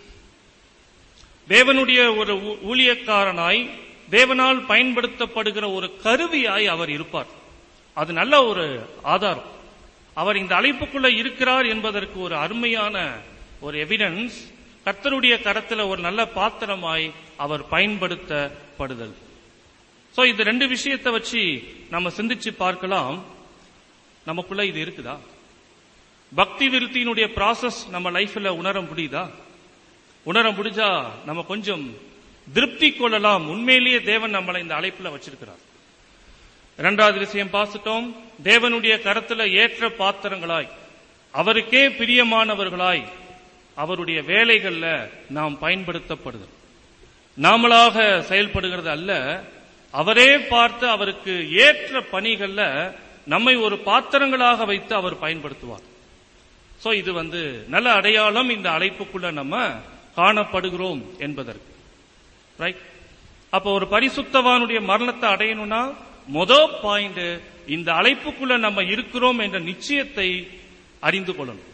S1: தேவனுடைய ஒரு ஊ- ஊழியக்காரனாய் தேவனால் பயன்படுத்தப்படுகிற ஒரு கருவியாய் அவர் இருப்பார் அது நல்ல ஒரு ஆதாரம் அவர் இந்த அழைப்புக்குள்ள இருக்கிறார் என்பதற்கு ஒரு அருமையான ஒரு எவிடன்ஸ் கர்த்தருடைய கரத்துல ஒரு நல்ல பாத்திரமாய் அவர் பயன்படுத்தப்படுதல் சோ இது ரெண்டு விஷயத்தை வச்சு நம்ம சிந்திச்சு பார்க்கலாம் நமக்குள்ள இது இருக்குதா பக்தி விருத்தியினுடைய process நம்ம லைஃப்ல உணர முடியுதா உணர முடிஞ்சா நம்ம கொஞ்சம் திருப்தி கொள்ளலாம் உண்மையிலேயே தேவன் நம்மளை இந்த அழைப்புல வச்சிருக்கிறார் இரண்டாவது விஷயம் பார்த்துட்டோம் தேவனுடைய கரத்துல ஏற்ற பாத்திரங்களாய் அவருக்கே பிரியமானவர்களாய் அவருடைய வேலைகள்ல நாம் பயன்படுத்தப்படுது நாமளாக செயல்படுகிறது அல்ல அவரே பார்த்து அவருக்கு ஏற்ற பணிகள்ல நம்மை ஒரு பாத்திரங்களாக வைத்து அவர் பயன்படுத்துவார் சோ இது வந்து நல்ல அடையாளம் இந்த அழைப்புக்குள்ள நம்ம காணப்படுகிறோம் என்பதற்கு ரைட் அப்ப ஒரு பரிசுத்தவானுடைய மரணத்தை அடையணும்னா மொத பாயிண்ட் இந்த அழைப்புக்குள்ள நம்ம இருக்கிறோம் என்ற நிச்சயத்தை அறிந்து கொள்ளணும்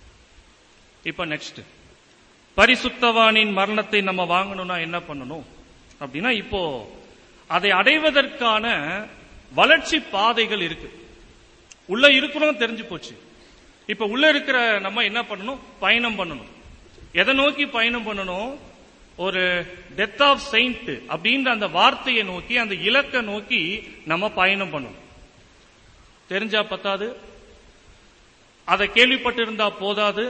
S1: இப்ப நெக்ஸ்ட் பரிசுத்தவானின் மரணத்தை நம்ம வாங்கணும்னா என்ன பண்ணணும் அப்படின்னா இப்போ அதை அடைவதற்கான வளர்ச்சி பாதைகள் இருக்கு உள்ள இருக்கிறோம் தெரிஞ்சு போச்சு இப்ப உள்ள இருக்கிற நம்ம என்ன பண்ணணும் பயணம் பண்ணணும் எதை நோக்கி பயணம் பண்ணணும் ஒரு டெத் ஆஃப் செயின்ட் அப்படின்ற அந்த வார்த்தையை நோக்கி அந்த இலக்கை நோக்கி நம்ம பயணம் பண்ணணும் தெரிஞ்சா பத்தாது அதை கேள்விப்பட்டிருந்தா போதாது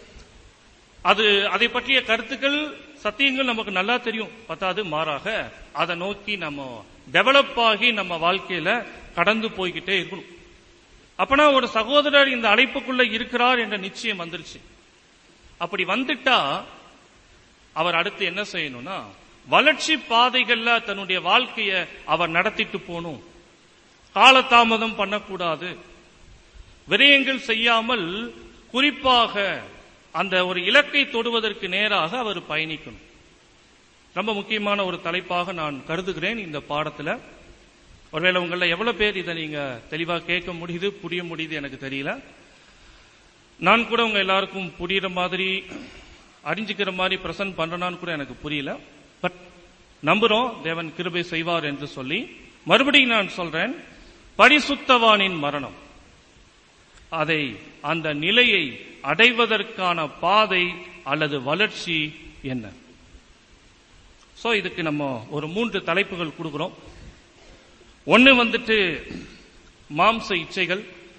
S1: அது அதை பற்றிய கருத்துக்கள் சத்தியங்கள் நமக்கு நல்லா தெரியும் பத்தாது மாறாக அதை நோக்கி நம்ம டெவலப் ஆகி நம்ம வாழ்க்கையில கடந்து போய்கிட்டே இருக்கணும் அப்பனா ஒரு சகோதரர் இந்த அழைப்புக்குள்ள இருக்கிறார் என்ற நிச்சயம் வந்துருச்சு அப்படி வந்துட்டா அவர் அடுத்து என்ன செய்யணும்னா வளர்ச்சி பாதைகள்ல தன்னுடைய வாழ்க்கைய அவர் நடத்திட்டு போகணும் காலதாமதம் பண்ணக்கூடாது விரயங்கள் செய்யாமல் குறிப்பாக அந்த ஒரு இலக்கை தொடுவதற்கு நேராக அவர் பயணிக்கணும் ரொம்ப முக்கியமான ஒரு தலைப்பாக நான் கருதுகிறேன் இந்த பாடத்துல ஒருவேளை உங்கள எவ்வளவு பேர் இதை நீங்க தெளிவா கேட்க முடியுது புரிய முடியுது எனக்கு தெரியல நான் கூட உங்க எல்லாருக்கும் புரியுற மாதிரி அறிஞ்சுக்கிற மாதிரி பிரசன்ட் பண்றேனான்னு கூட எனக்கு புரியல பட் நம்புறோம் தேவன் கிருபை செய்வார் என்று சொல்லி மறுபடியும் நான் சொல்றேன் பரிசுத்தவானின் மரணம் அதை அந்த நிலையை அடைவதற்கான பாதை அல்லது வளர்ச்சி என்ன சோ இதுக்கு நம்ம ஒரு மூன்று தலைப்புகள் கொடுக்கிறோம் ஒன்னு வந்துட்டு மாம்ச இச்சைகள்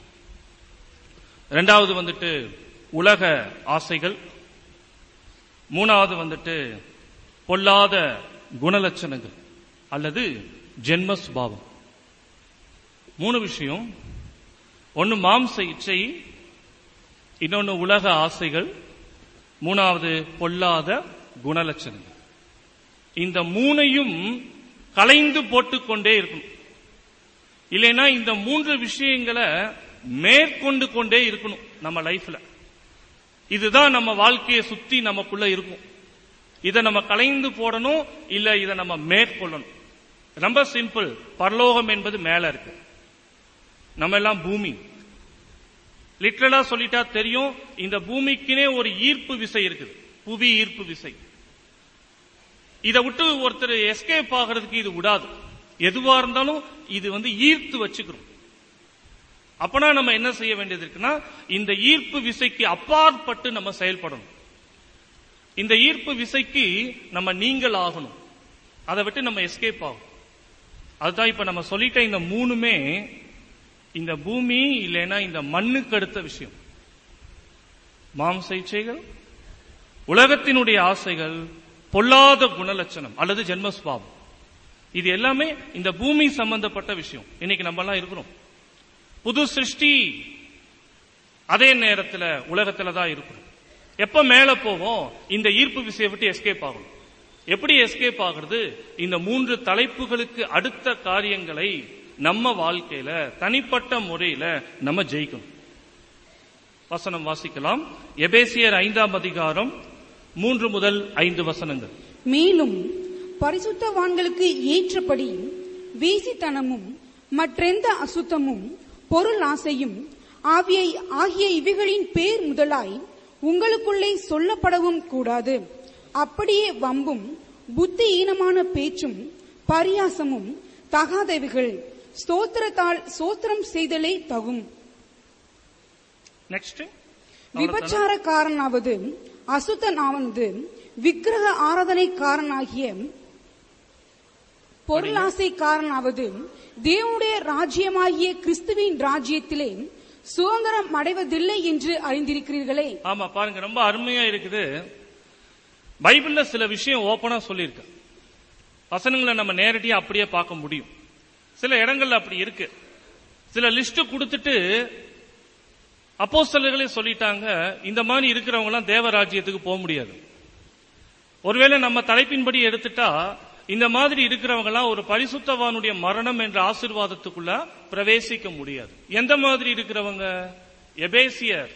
S1: ரெண்டாவது வந்துட்டு உலக ஆசைகள் மூணாவது வந்துட்டு பொல்லாத குணலட்சணங்கள் அல்லது ஜென்ம சுபாவம் மூணு விஷயம் ஒன்னு மாம்ச இச்சை இன்னொன்னு உலக ஆசைகள் மூணாவது பொல்லாத குணலட்சணங்கள் இந்த மூணையும் கலைந்து போட்டுக்கொண்டே இருக்கணும் இல்லைன்னா இந்த மூன்று விஷயங்களை மேற்கொண்டு கொண்டே இருக்கணும் நம்ம லைஃப்ல இதுதான் நம்ம வாழ்க்கையை சுத்தி நமக்குள்ள இருக்கும் இதை நம்ம கலைந்து போடணும் இல்ல இதை நம்ம மேற்கொள்ளணும் ரொம்ப சிம்பிள் பரலோகம் என்பது மேல இருக்கு நம்ம எல்லாம் பூமி லிட்டரலா சொல்லிட்டா தெரியும் இந்த பூமிக்குனே ஒரு ஈர்ப்பு விசை இருக்குது புவி ஈர்ப்பு விசை இதை விட்டு ஒருத்தர் எஸ்கேப் ஆகிறதுக்கு இது விடாது எதுவா இருந்தாலும் இது வந்து ஈர்த்து வச்சுக்கிறோம் அப்பனா நம்ம என்ன செய்ய வேண்டியது இருக்குன்னா இந்த ஈர்ப்பு விசைக்கு அப்பாற்பட்டு நம்ம செயல்படணும் இந்த ஈர்ப்பு விசைக்கு நம்ம நீங்கள் ஆகணும் அதை விட்டு நம்ம எஸ்கேப் ஆகும் அதுதான் இப்ப நம்ம சொல்லிட்ட இந்த மூணுமே இந்த பூமி இல்லைன்னா இந்த மண்ணுக்கு அடுத்த விஷயம் மாம்ச இச்சைகள் உலகத்தினுடைய ஆசைகள் பொல்லாத குணலட்சணம் அல்லது ஜென்மஸ்வாபம் இது எல்லாமே இந்த பூமி சம்பந்தப்பட்ட விஷயம் இன்னைக்கு நம்ம எல்லாம் இருக்கிறோம் புது சிருஷ்டி அதே நேரத்துல உலகத்துல தான் இருக்கிறோம் எப்ப மேல போவோம் இந்த ஈர்ப்பு விசையை விட்டு எஸ்கேப் ஆகணும் எப்படி எஸ்கேப் ஆகுறது இந்த மூன்று தலைப்புகளுக்கு அடுத்த காரியங்களை நம்ம வாழ்க்கையில தனிப்பட்ட முறையில நம்ம ஜெயிக்கணும் வசனம் வாசிக்கலாம் எபேசியர் ஐந்தாம் அதிகாரம் மூன்று முதல் ஐந்து வசனங்கள்
S2: மேலும் பரிசுத்தவான்களுக்கு ஏற்றபடி வேசித்தனமும் மற்றெந்த அசுத்தமும் பொருள் ஆசையும் ஆவியை ஆகிய இவைகளின் பேர் முதலாய் உங்களுக்குள்ளே சொல்லப்படவும் கூடாது அப்படியே வம்பும் புத்தியீனமான பேச்சும் பரியாசமும் தகாதவைகள் ஸ்தோத்திரத்தால் சோத்திரம் செய்தலே தகும்
S1: நெக்ஸ்ட்
S2: விபச்சாரக்காரனாவது அசுத்தனாவது விக்கிரக ஆராதனைக்காரனாகிய பொருளாசைக்காரனாவது தேவனுடைய ராஜ்யமாகிய கிறிஸ்துவின் ராஜ்யத்திலே சுதந்திரம் அடைவதில்லை என்று அறிந்திருக்கிறீர்களே
S1: ஆமா பாருங்க ரொம்ப அருமையா இருக்குது பைபிள்ல சில விஷயம் ஓபனா சொல்லியிருக்கு வசனங்களை நம்ம நேரடியா அப்படியே பார்க்க முடியும் சில இடங்கள்ல அப்படி இருக்கு சில லிஸ்ட் கொடுத்துட்டு அப்போஸ்தலர்களே சொல்லிட்டாங்க இந்த மாதிரி இருக்கிறவங்க எல்லாம் தேவராஜ்யத்துக்கு போக முடியாது ஒருவேளை நம்ம தலைப்பின்படி எடுத்துட்டா இந்த மாதிரி இருக்கிறவங்க எல்லாம் ஒரு பரிசுத்தவானுடைய மரணம் என்ற ஆசீர்வாதத்துக்குள்ள பிரவேசிக்க முடியாது எந்த மாதிரி இருக்கிறவங்க எபேசியர்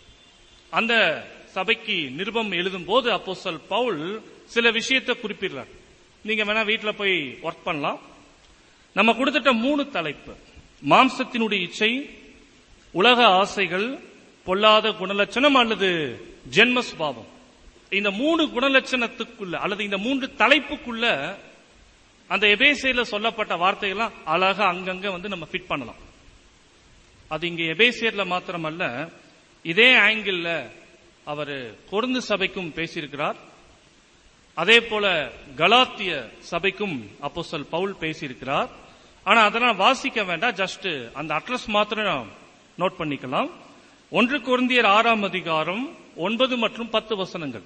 S1: அந்த சபைக்கு நிருபம் எழுதும் போது அப்போஸ்தல் பவுல் சில விஷயத்தை குறிப்பிடுறார் நீங்க வேணா வீட்டுல போய் ஒர்க் பண்ணலாம் நம்ம கொடுத்துட்ட மூணு தலைப்பு மாம்சத்தினுடைய இச்சை உலக ஆசைகள் பொல்லாத குணலட்சணம் அல்லது ஜென்ம சுபாவம் இந்த மூணு குணலட்சணத்துக்குள்ள அல்லது இந்த மூன்று தலைப்புக்குள்ள அந்த எபேசியில சொல்லப்பட்ட வார்த்தைகள்லாம் அழகா அங்கங்க வந்து நம்ம ஃபிட் பண்ணலாம் அது இங்க எபேசியர்ல மாத்திரமல்ல இதே ஆங்கிள் அவர் கொருந்து சபைக்கும் பேசியிருக்கிறார் அதே போல கலாத்திய சபைக்கும் அப்போஸ்தல் பவுல் பேசியிருக்கிறார் ஆனா அதெல்லாம் வாசிக்க வேண்டாம் ஜஸ்ட் அந்த அட்ரஸ் மாத்திரம் நோட் பண்ணிக்கலாம் ஒன்று குருந்தியர் ஆறாம் அதிகாரம் ஒன்பது மற்றும் பத்து வசனங்கள்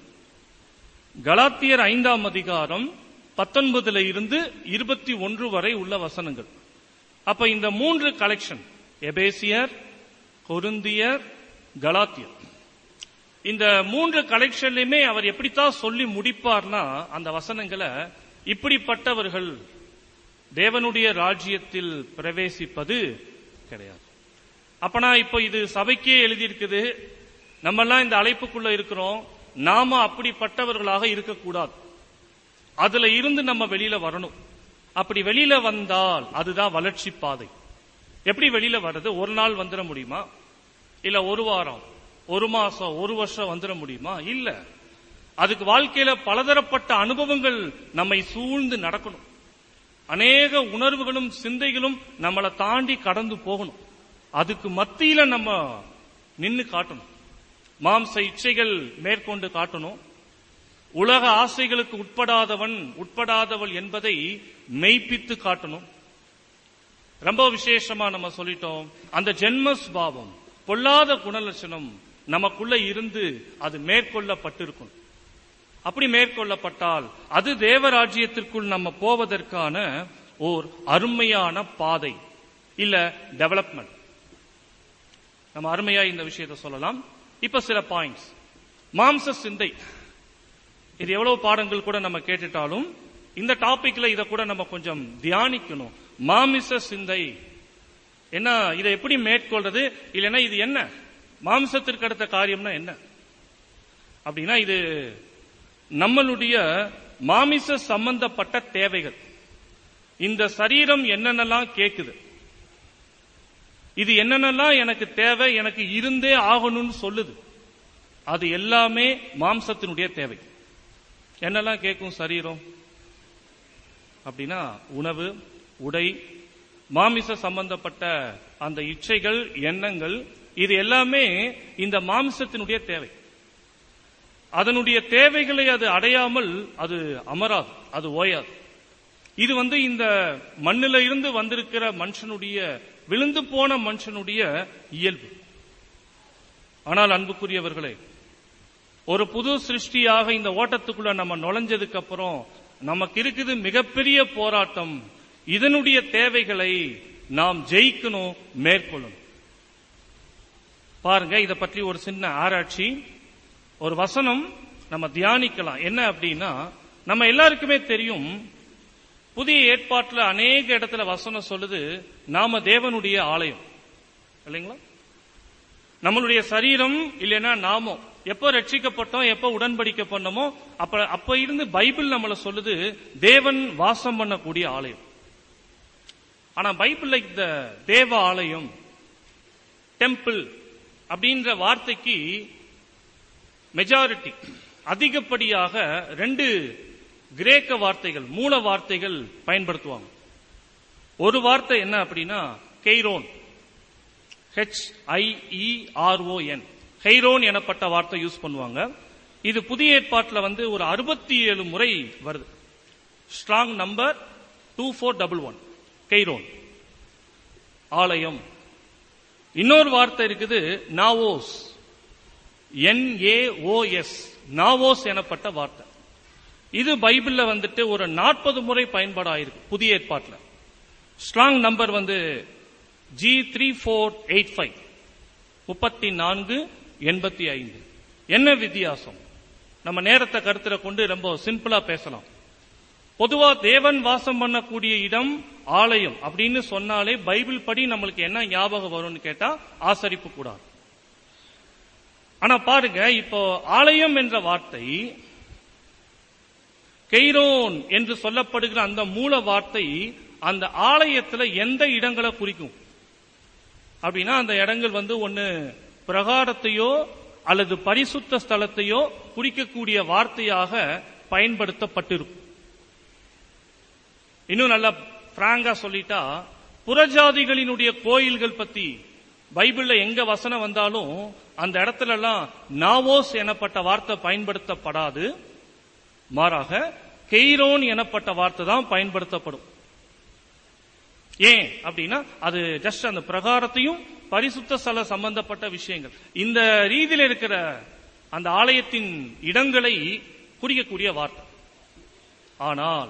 S1: கலாத்தியர் ஐந்தாம் அதிகாரம் பத்தொன்பதுல இருந்து இருபத்தி ஒன்று வரை உள்ள வசனங்கள் அப்ப இந்த மூன்று கலெக்ஷன் எபேசியர் கொருந்தியர் கலாத்தியர் இந்த மூன்று கலெக்ஷன்லயுமே அவர் எப்படித்தான் சொல்லி முடிப்பார்னா அந்த வசனங்களை இப்படிப்பட்டவர்கள் தேவனுடைய ராஜ்யத்தில் பிரவேசிப்பது கிடையாது அப்பனா இப்போ இது சபைக்கே எழுதியிருக்குது நம்ம எல்லாம் இந்த அழைப்புக்குள்ள இருக்கிறோம் நாம அப்படிப்பட்டவர்களாக இருக்கக்கூடாது அதுல இருந்து நம்ம வெளியில வரணும் அப்படி வெளியில வந்தால் அதுதான் வளர்ச்சி பாதை எப்படி வெளியில வர்றது ஒரு நாள் வந்துட முடியுமா இல்ல ஒரு வாரம் ஒரு மாசம் ஒரு வருஷம் வந்துட முடியுமா இல்ல அதுக்கு வாழ்க்கையில பலதரப்பட்ட அனுபவங்கள் நம்மை சூழ்ந்து நடக்கணும் அநேக உணர்வுகளும் சிந்தைகளும் நம்மளை தாண்டி கடந்து போகணும் அதுக்கு மத்தியில நம்ம நின்னு காட்டணும் மாம்ச இச்சைகள் மேற்கொண்டு காட்டணும் உலக ஆசைகளுக்கு உட்படாதவன் உட்படாதவள் என்பதை மெய்ப்பித்து காட்டணும் ரொம்ப விசேஷமா நம்ம சொல்லிட்டோம் அந்த ஜென்ம சுபாவம் பொல்லாத குணலட்சணம் நமக்குள்ள இருந்து அது மேற்கொள்ளப்பட்டிருக்கும் அப்படி மேற்கொள்ளப்பட்டால் அது தேவராஜ்யத்திற்குள் நம்ம போவதற்கான ஓர் அருமையான பாதை இல்ல டெவலப்மெண்ட் நம்ம அருமையா இந்த விஷயத்தை சொல்லலாம் இப்ப சில பாயிண்ட்ஸ் மாம்ச சிந்தை இது எவ்வளவு பாடங்கள் கூட நம்ம கேட்டுட்டாலும் இந்த டாபிக்ல இத கூட நம்ம கொஞ்சம் தியானிக்கணும் மாமிச சிந்தை என்ன இதை எப்படி மேற்கொள்றது இல்லைன்னா இது என்ன மாம்சத்திற்கு அடுத்த காரியம்னா என்ன அப்படின்னா இது நம்மளுடைய மாமிச சம்பந்தப்பட்ட தேவைகள் இந்த சரீரம் என்னென்னலாம் கேக்குது இது என்னென்னலாம் எனக்கு தேவை எனக்கு இருந்தே ஆகணும்னு சொல்லுது அது எல்லாமே மாம்சத்தினுடைய தேவை என்னெல்லாம் கேட்கும் சரீரம் அப்படின்னா உணவு உடை மாமிச சம்பந்தப்பட்ட அந்த இச்சைகள் எண்ணங்கள் இது எல்லாமே இந்த மாம்சத்தினுடைய தேவை அதனுடைய தேவைகளை அது அடையாமல் அது அமராது அது ஓயாது இது வந்து இந்த மண்ணில இருந்து வந்திருக்கிற மனுஷனுடைய விழுந்து போன மனுஷனுடைய இயல்பு ஆனால் அன்புக்குரியவர்களே ஒரு புது சிருஷ்டியாக இந்த ஓட்டத்துக்குள்ள நம்ம நுழைஞ்சதுக்கு அப்புறம் நமக்கு இருக்குது மிகப்பெரிய போராட்டம் இதனுடைய தேவைகளை நாம் ஜெயிக்கணும் மேற்கொள்ளணும் பாருங்க இத பற்றி ஒரு சின்ன ஆராய்ச்சி ஒரு வசனம் நம்ம தியானிக்கலாம் என்ன அப்படின்னா நம்ம எல்லாருக்குமே தெரியும் புதிய ஏற்பாட்டுல அநேக இடத்துல வசனம் சொல்லுது நாம தேவனுடைய ஆலயம் இல்லைங்களா நம்மளுடைய சரீரம் இல்லைன்னா நாமோ எப்ப ரட்சிக்கப்பட்டோம் எப்ப உடன்படிக்கை பண்ணமோ அப்ப அப்ப இருந்து பைபிள் நம்மள சொல்லுது தேவன் வாசம் பண்ணக்கூடிய ஆலயம் ஆனா பைபிள்ல இந்த தேவ ஆலயம் டெம்பிள் அப்படின்ற வார்த்தைக்கு மெஜாரிட்டி அதிகப்படியாக ரெண்டு கிரேக்க வார்த்தைகள் மூல வார்த்தைகள் பயன்படுத்துவாங்க ஒரு வார்த்தை என்ன அப்படின்னா கெய்ரோன் ஹெச் ஐ இ ஆர் ஓ என் ஹெய்ரோன் எனப்பட்ட வார்த்தை யூஸ் பண்ணுவாங்க இது புதிய ஏற்பாட்டில் வந்து ஒரு அறுபத்தி ஏழு முறை வருது strong number two four double one கெய்ரோன் ஆலயம் இன்னொரு வார்த்தை இருக்குது நாவோஸ் என்ஏஓஎஸ் நாவோஸ் எனப்பட்ட வார்த்தை இது பைபிள்ல வந்துட்டு ஒரு நாற்பது முறை பயன்பாடு ஆயிருக்கு புதிய ஏற்பாட்டில் ஸ்ட்ராங் நம்பர் வந்து G three four eight five முப்பத்தி நான்கு எண்பத்தி ஐந்து என்ன வித்தியாசம் நம்ம நேரத்தை கருத்துல கொண்டு ரொம்ப சிம்பிளா பேசலாம் பொதுவா தேவன் வாசம் பண்ணக்கூடிய இடம் ஆலயம் அப்படின்னு சொன்னாலே பைபிள் படி நம்மளுக்கு என்ன ஞாபகம் வரும்னு கேட்டா ஆசரிப்பு கூடாது ஆனா பாருங்க இப்போ ஆலயம் என்ற வார்த்தை கெய்ரோன் என்று சொல்லப்படுகிற அந்த மூல வார்த்தை அந்த ஆலயத்துல எந்த இடங்களை குறிக்கும் அப்படின்னா அந்த இடங்கள் வந்து ஒன்னு பிரகாரத்தையோ அல்லது பரிசுத்த ஸ்தலத்தையோ குறிக்கக்கூடிய வார்த்தையாக பயன்படுத்தப்பட்டிருக்கும் இன்னும் நல்லா பிராங்கா சொல்லிட்டா புறஜாதிகளினுடைய கோயில்கள் பத்தி பைபிள்ல எங்க வசனம் வந்தாலும் அந்த இடத்துல எல்லாம் நாவோஸ் எனப்பட்ட வார்த்தை பயன்படுத்தப்படாது மாறாக கெய்ரோன் எனப்பட்ட வார்த்தை தான் பயன்படுத்தப்படும் ஏன் அப்படின்னா அது ஜஸ்ட் அந்த பிரகாரத்தையும் பரிசுத்த ஸ்தல சம்பந்தப்பட்ட விஷயங்கள் இந்த ரீதியில் இருக்கிற அந்த ஆலயத்தின் இடங்களை குறிக்கக்கூடிய வார்த்தை ஆனால்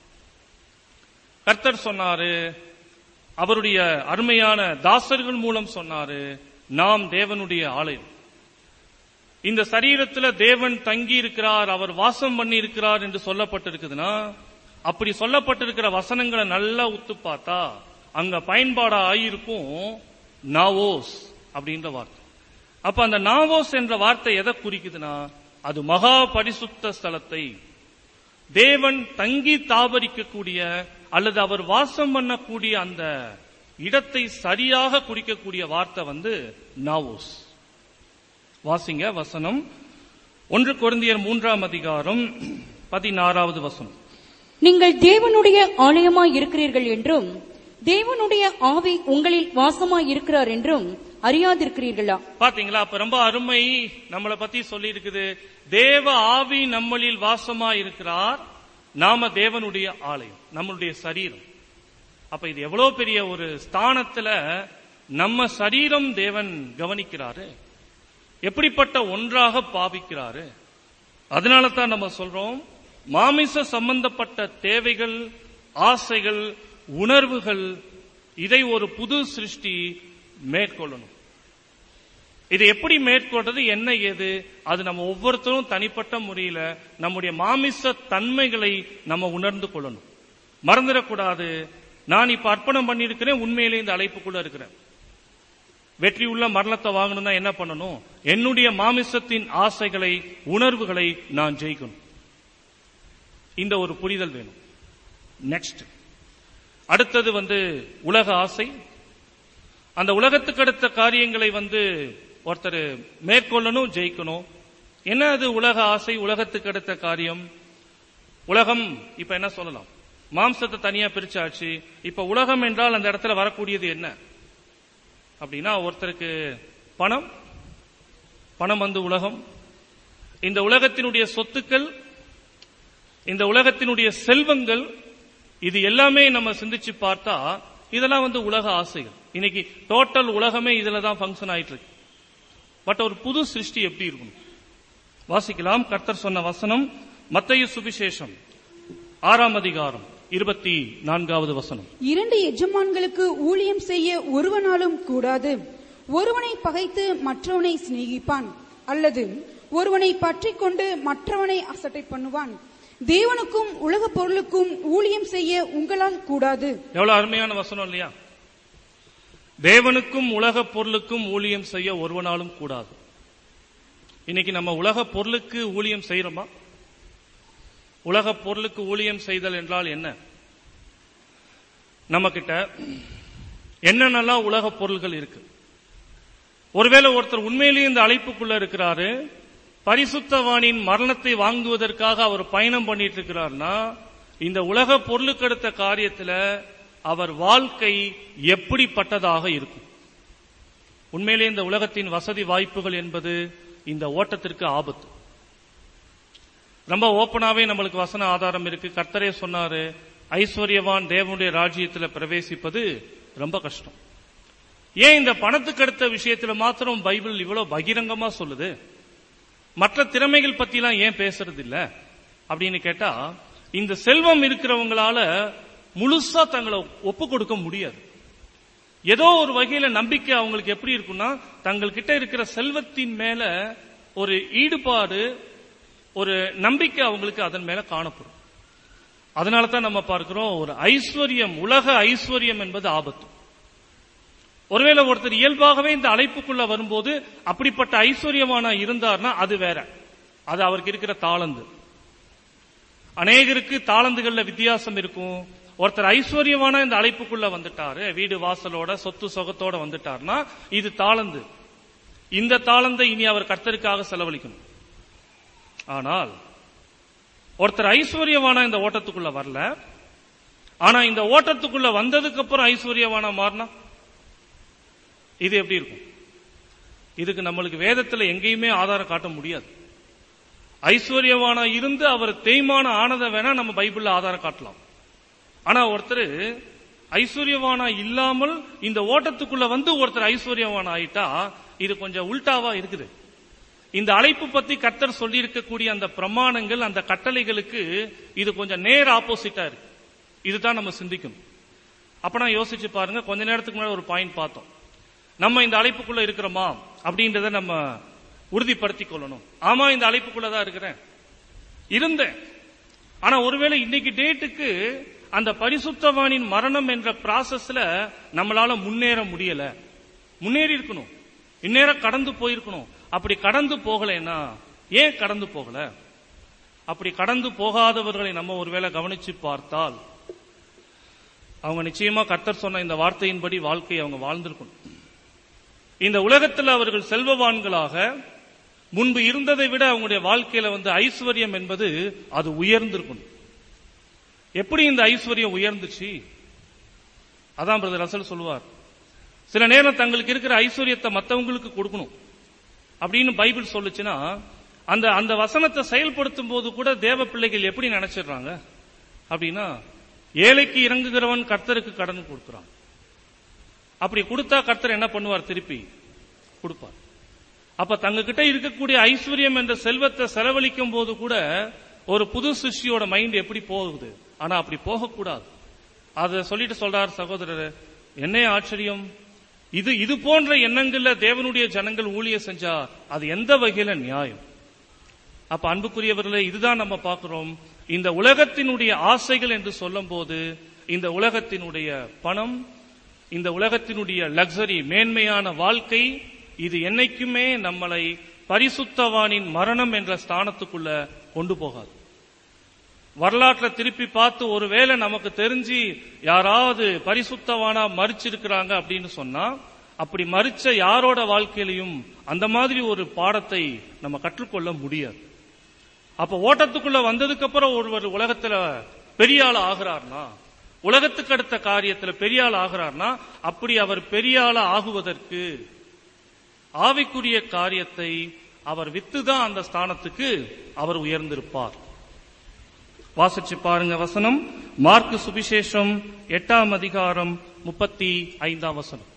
S1: கர்த்தர் சொன்னாரு அவருடைய அருமையான தாசர்கள் மூலம் சொன்னாரு நாம் தேவனுடைய ஆலயம் இந்த சரீரத்துல தேவன் தங்கி இருக்கிறார் அவர் வாசம் பண்ணி இருக்கிறார் என்று சொல்லப்பட்டிருக்குதுன்னா அப்படி சொல்லப்பட்டிருக்கிற வசனங்களை நல்லா உத்து பார்த்தா அங்க பயன்பாடா ஆயிருக்கும் நாவோஸ் அப்படின்ற வார்த்தை அப்ப அந்த நாவோஸ் என்ற வார்த்தை எதை குறிக்குதுன்னா அது மகா பரிசுத்த ஸ்தலத்தை தேவன் தங்கி தாபரிக்கக்கூடிய அல்லது அவர் வாசம் பண்ணக்கூடிய அந்த இடத்தை சரியாக குறிக்கக்கூடிய வார்த்தை வந்து நாவோஸ் வாசிங்க வசனம் ஒன்று கொரிந்தியர் மூன்றாம் அதிகாரம் பதினாறாவது வசனம்
S3: நீங்கள் தேவனுடைய ஆலயமாய் இருக்கிறீர்கள் என்றும் தேவனுடைய ஆவி உங்களில் வாசமாய் இருக்கிறார் என்றும் அறியாதிருக்கிறீர்களா
S1: பாத்தீங்களா அப்ப ரொம்ப அருமை நம்மளை பத்தி சொல்லி இருக்குது தேவ ஆவி நம்மளில் வாசமா இருக்கிறார் நாம தேவனுடைய ஆலயம் நம்மளுடைய சரீரம் அப்ப இது எவ்வளவு பெரிய ஒரு ஸ்தானத்துல நம்ம சரீரம் தேவன் கவனிக்கிறாரு எப்படிப்பட்ட ஒன்றாக பாவிக்கிறாரு அதனால தான் நம்ம சொல்றோம் மாமிச சம்பந்தப்பட்ட தேவைகள் ஆசைகள் உணர்வுகள் இதை ஒரு புது சிருஷ்டி மேற்கொள்ளணும் இது எப்படி மேற்கொள்றது என்ன ஏது அது நம்ம ஒவ்வொருத்தரும் தனிப்பட்ட முறையில நம்முடைய மாமிச தன்மைகளை நம்ம உணர்ந்து கொள்ளணும் மறந்துடக்கூடாது நான் இப்ப அர்ப்பணம் பண்ணியிருக்கிறேன் உண்மையிலே இந்த அழைப்புக்குள்ள இருக்கிறேன் வெற்றி உள்ள மரணத்தை வாங்கணும்னா என்ன பண்ணணும் என்னுடைய மாமிசத்தின் ஆசைகளை உணர்வுகளை நான் ஜெயிக்கணும் இந்த ஒரு புரிதல் வேணும் நெக்ஸ்ட் அடுத்தது வந்து உலக ஆசை அந்த உலகத்துக்கு அடுத்த காரியங்களை வந்து ஒருத்தர் மேற்கொள்ளணும் ஜெயிக்கணும் என்ன அது உலக ஆசை உலகத்துக்கு அடுத்த காரியம் உலகம் இப்ப என்ன சொல்லலாம் மாம்சத்தை தனியா பிரிச்சாச்சு இப்ப உலகம் என்றால் அந்த இடத்துல வரக்கூடியது என்ன அப்படின்னா ஒருத்தருக்கு பணம் பணம் வந்து உலகம் இந்த உலகத்தினுடைய சொத்துக்கள் இந்த உலகத்தினுடைய செல்வங்கள் இது எல்லாமே நம்ம சிந்திச்சு பார்த்தா இதெல்லாம் வந்து உலக ஆசைகள் இன்னைக்கு டோட்டல் உலகமே இதுல தான் ஃபங்க்ஷன் ஆயிட்டு இருக்கு பட் ஒரு புது சிருஷ்டி எப்படி இருக்கும் வாசிக்கலாம் கர்த்தர் சொன்ன வசனம் மத்தேயு சுவிசேஷம் ஆறாம் அதிகாரம் இருபத்தி நான்காவது வசனம்
S2: இரண்டு எஜமான்களுக்கு ஊழியம் செய்ய ஒருவனாலும் கூடாது ஒருவனை பகைத்து மற்றவனை சிநேகிப்பான் அல்லது ஒருவனை பற்றிக் கொண்டு மற்றவனை அசட்டை பண்ணுவான் தேவனுக்கும் உலக பொருளுக்கும் ஊழியம் செய்ய உங்களால் கூடாது
S1: எவ்வளவு அருமையான வசனம் இல்லையா தேவனுக்கும் உலக பொருளுக்கும் ஊழியம் செய்ய ஒருவனாலும் கூடாது இன்னைக்கு நம்ம உலக பொருளுக்கு ஊழியம் செய்யறோமா உலக பொருளுக்கு ஊழியம் செய்தல் என்றால் என்ன நம்ம கிட்ட என்னென்னலாம் உலக பொருள்கள் இருக்கு ஒருவேளை ஒருத்தர் உண்மையிலேயே இந்த அழைப்புக்குள்ள இருக்கிறாரு பரிசுத்தவானின் மரணத்தை வாங்குவதற்காக அவர் பயணம் பண்ணிட்டு இருக்கிறார்னா இந்த உலக பொருளுக்கடுத்த காரியத்துல அவர் வாழ்க்கை எப்படிப்பட்டதாக இருக்கும் உண்மையிலே இந்த உலகத்தின் வசதி வாய்ப்புகள் என்பது இந்த ஓட்டத்திற்கு ஆபத்து ரொம்ப ஓப்பனாவே நம்மளுக்கு வசன ஆதாரம் இருக்கு கர்த்தரே சொன்னாரு ஐஸ்வர்யவான் தேவனுடைய ராஜ்யத்துல பிரவேசிப்பது ரொம்ப கஷ்டம் ஏன் இந்த பணத்துக்கு அடுத்த விஷயத்துல மாத்திரம் பைபிள் இவ்வளவு பகிரங்கமா சொல்லுது மற்ற திறமைகள் பத்திலாம் ஏன் பேசுறது இல்ல அப்படின்னு கேட்டா இந்த செல்வம் இருக்கிறவங்களால முழுசா தங்களை ஒப்பு கொடுக்க முடியாது ஏதோ ஒரு வகையில நம்பிக்கை அவங்களுக்கு எப்படி இருக்கும்னா தங்கள்கிட்ட இருக்கிற செல்வத்தின் மேல ஒரு ஈடுபாடு ஒரு நம்பிக்கை அவங்களுக்கு அதன் மேல காணப்படும் அதனால தான் நம்ம பார்க்கிறோம் ஒரு ஐஸ்வர்யம் உலக ஐஸ்வர்யம் என்பது ஆபத்து ஒருவேளை ஒருத்தர் இயல்பாகவே இந்த அழைப்புக்குள்ள வரும்போது அப்படிப்பட்ட ஐஸ்வர்யமான இருந்தார்னா அது வேற அது அவருக்கு இருக்கிற தாளந்து அநேகருக்கு தாளந்துகள்ல வித்தியாசம் இருக்கும் ஒருத்தர் ஐஸ்வர்யமான இந்த அழைப்புக்குள்ள வந்துட்டாரு வீடு வாசலோட சொத்து சொகத்தோட வந்துட்டாருன்னா இது தாளந்து இந்த தாளந்தை இனி அவர் கர்த்தருக்காக செலவழிக்கணும் ஆனால் ஒருத்தர் ஐஸ்வர்யவான இந்த ஓட்டத்துக்குள்ள வரல ஆனா இந்த ஓட்டத்துக்குள்ள வந்ததுக்கு அப்புறம் ஐஸ்வர்யவான மாறினா இது எப்படி இருக்கும் இதுக்கு நம்மளுக்கு வேதத்துல எங்கேயுமே ஆதாரம் காட்ட முடியாது ஐஸ்வர்யவானா இருந்து அவர் தேய்மான ஆனதை வேணா நம்ம பைபிள்ல ஆதாரம் காட்டலாம் ஆனா ஒருத்தர் ஐஸ்வர்யவானா இல்லாமல் இந்த ஓட்டத்துக்குள்ள வந்து ஒருத்தர் ஐஸ்வர்யவான் ஆயிட்டா இது கொஞ்சம் உல்டாவா இருக்குது இந்த அழைப்பு பத்தி கர்த்தர் சொல்லி இருக்கக்கூடிய அந்த பிரமாணங்கள் அந்த கட்டளைகளுக்கு இது கொஞ்சம் நேர் ஆப்போசிட்டா இருக்கு இதுதான் நம்ம சிந்திக்கணும் அப்ப நான் யோசிச்சு பாருங்க கொஞ்ச நேரத்துக்கு முன்னாடி ஒரு பாயிண்ட் பார்த்தோம் நம்ம இந்த அழைப்புக்குள்ள இருக்கிறோமா அப்படின்றத நம்ம உறுதிப்படுத்திக் கொள்ளணும் ஆமா இந்த அழைப்புக்குள்ள தான் இருக்கிறேன் இருந்தேன் ஆனா ஒருவேளை இன்னைக்கு டேட்டுக்கு அந்த பரிசுத்தவானின் மரணம் என்ற ப்ராசஸ்ல நம்மளால முன்னேற முடியல முன்னேறி இருக்கணும் இந்நேரம் கடந்து போயிருக்கணும் அப்படி கடந்து போகலைன்னா ஏன் கடந்து போகல அப்படி கடந்து போகாதவர்களை நம்ம ஒருவேளை கவனிச்சு பார்த்தால் அவங்க நிச்சயமா கர்த்தர் சொன்ன இந்த வார்த்தையின்படி வாழ்க்கையை அவங்க வாழ்ந்திருக்கணும் இந்த உலகத்தில் அவர்கள் செல்வவான்களாக முன்பு இருந்ததை விட அவங்களுடைய வாழ்க்கையில வந்து ஐஸ்வர்யம் என்பது அது உயர்ந்திருக்கணும் எப்படி இந்த ஐஸ்வர்யம் உயர்ந்துச்சு அதான் பிரதர் ரசல் சொல்லுவார் சில நேரம் தங்களுக்கு இருக்கிற ஐஸ்வர்யத்தை மற்றவங்களுக்கு கொடுக்கணும் அப்படின்னு பைபிள் சொல்லுச்சுன்னா அந்த அந்த வசனத்தை செயல்படுத்தும் போது கூட தேவ பிள்ளைகள் எப்படி நினைச்சிடுறாங்க அப்படின்னா ஏழைக்கு இறங்குகிறவன் கர்த்தருக்கு கடன் கொடுக்கிறான் அப்படி கொடுத்தா கர்த்தர் என்ன பண்ணுவார் திருப்பி கொடுப்பார் அப்ப தங்ககிட்ட இருக்கக்கூடிய ஐஸ்வர்யம் என்ற செல்வத்தை செலவழிக்கும் போது கூட ஒரு புது சிருஷ்டியோட மைண்ட் எப்படி போகுது ஆனா அப்படி போகக்கூடாது அதை சொல்லிட்டு சொல்றார் சகோதரர் என்ன ஆச்சரியம் இது இது போன்ற எண்ணங்கள்ல தேவனுடைய ஜனங்கள் ஊழிய செஞ்சா அது எந்த வகையில நியாயம் அப்ப அன்புக்குரியவர்களே இதுதான் நம்ம பார்க்கிறோம் இந்த உலகத்தினுடைய ஆசைகள் என்று சொல்லும் போது இந்த உலகத்தினுடைய பணம் இந்த உலகத்தினுடைய லக்ஸரி மேன்மையான வாழ்க்கை இது என்னைக்குமே நம்மளை பரிசுத்தவானின் மரணம் என்ற ஸ்தானத்துக்குள்ள கொண்டு போகாது வரலாற்றை திருப்பி பார்த்து ஒருவேளை நமக்கு தெரிஞ்சு யாராவது பரிசுத்தவானா மறிச்சிருக்கிறாங்க அப்படின்னு சொன்னா அப்படி மறிச்ச யாரோட வாழ்க்கையிலையும் அந்த மாதிரி ஒரு பாடத்தை நம்ம கற்றுக்கொள்ள முடியாது அப்ப ஓட்டத்துக்குள்ள வந்ததுக்கு அப்புறம் ஒருவர் உலகத்துல பெரிய ஆள் ஆகிறார்னா உலகத்துக்கு அடுத்த காரியத்துல பெரிய ஆள் ஆகிறார்னா அப்படி அவர் பெரிய ஆள் ஆகுவதற்கு ஆவிக்குரிய காரியத்தை அவர் வித்துதான் அந்த ஸ்தானத்துக்கு அவர் உயர்ந்திருப்பார் வாசிச்சு பாருங்க வசனம் மார்க்கு சுவிசேஷம் எட்டாம் அதிகாரம் முப்பத்தி ஐந்தாம் வசனம்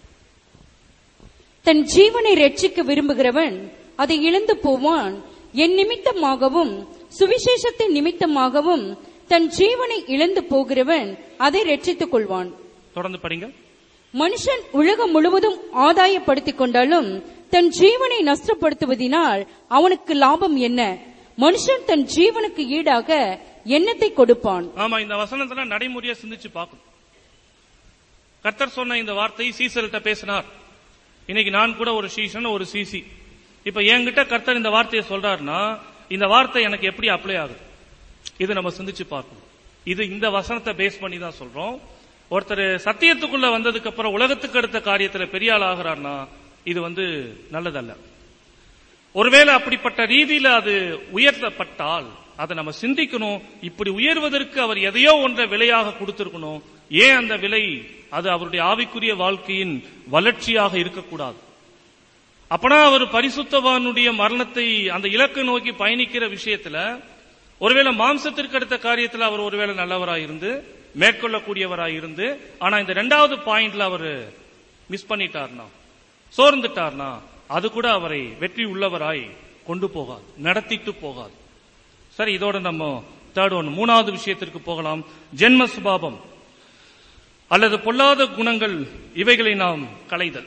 S3: தன் ஜீவனை ரட்சிக்க விரும்புகிறவன் அதை இழந்து போவான் என் நிமித்தமாகவும் சுவிசேஷத்தின் நிமித்தமாகவும் தன் ஜீவனை இழந்து போகிறவன் அதை ரட்சித்துக் கொள்வான்
S1: தொடர்ந்து படிங்க
S3: மனுஷன் உலகம் முழுவதும் ஆதாயப்படுத்திக் கொண்டாலும் தன் ஜீவனை நஷ்டப்படுத்துவதினால் அவனுக்கு லாபம் என்ன மனுஷன் தன் ஜீவனுக்கு ஈடாக எண்ணத்தை கொடுப்பான்
S1: ஆமா இந்த வசனத்துல நடைமுறையா சிந்திச்சு பார்க்கணும் கர்த்தர் சொன்ன இந்த வார்த்தை சீசர்கிட்ட பேசினார் இன்னைக்கு நான் கூட ஒரு சீசன் ஒரு சிசி இப்ப என்கிட்ட கர்த்தர் இந்த வார்த்தையை சொல்றாருன்னா இந்த வார்த்தை எனக்கு எப்படி அப்ளை ஆகுது இது நம்ம சிந்திச்சு பார்க்கணும் இது இந்த வசனத்தை பேஸ் பண்ணி தான் சொல்றோம் ஒருத்தர் சத்தியத்துக்குள்ள வந்ததுக்கு அப்புறம் உலகத்துக்கு அடுத்த காரியத்துல பெரிய ஆள் ஆகிறார்னா இது வந்து நல்லதல்ல ஒருவேளை அப்படிப்பட்ட ரீதியில அது உயர்த்தப்பட்டால் அதை நம்ம சிந்திக்கணும் இப்படி உயர்வதற்கு அவர் எதையோ ஒன்றை விலையாக கொடுத்திருக்கணும் ஏன் அந்த விலை அது அவருடைய ஆவிக்குரிய வாழ்க்கையின் வளர்ச்சியாக இருக்கக்கூடாது அப்பனா அவர் பரிசுத்தவானுடைய மரணத்தை அந்த இலக்கை நோக்கி பயணிக்கிற விஷயத்துல ஒருவேளை மாம்சத்திற்கு அடுத்த காரியத்துல அவர் ஒருவேளை நல்லவராய் இருந்து மேற்கொள்ளக்கூடியவராய் இருந்து ஆனா இந்த ரெண்டாவது பாயிண்ட்ல அவர் மிஸ் பண்ணிட்டார்னா சோர்ந்துட்டார்னா அது கூட அவரை வெற்றி உள்ளவராய் கொண்டு போகாது நடத்திட்டு போகாது சரி இதோட நம்ம தேர்ட் ஒன் மூணாவது விஷயத்திற்கு போகலாம் ஜென்ம சுபாவம் அல்லது பொல்லாத குணங்கள் இவைகளை நாம் களைதல்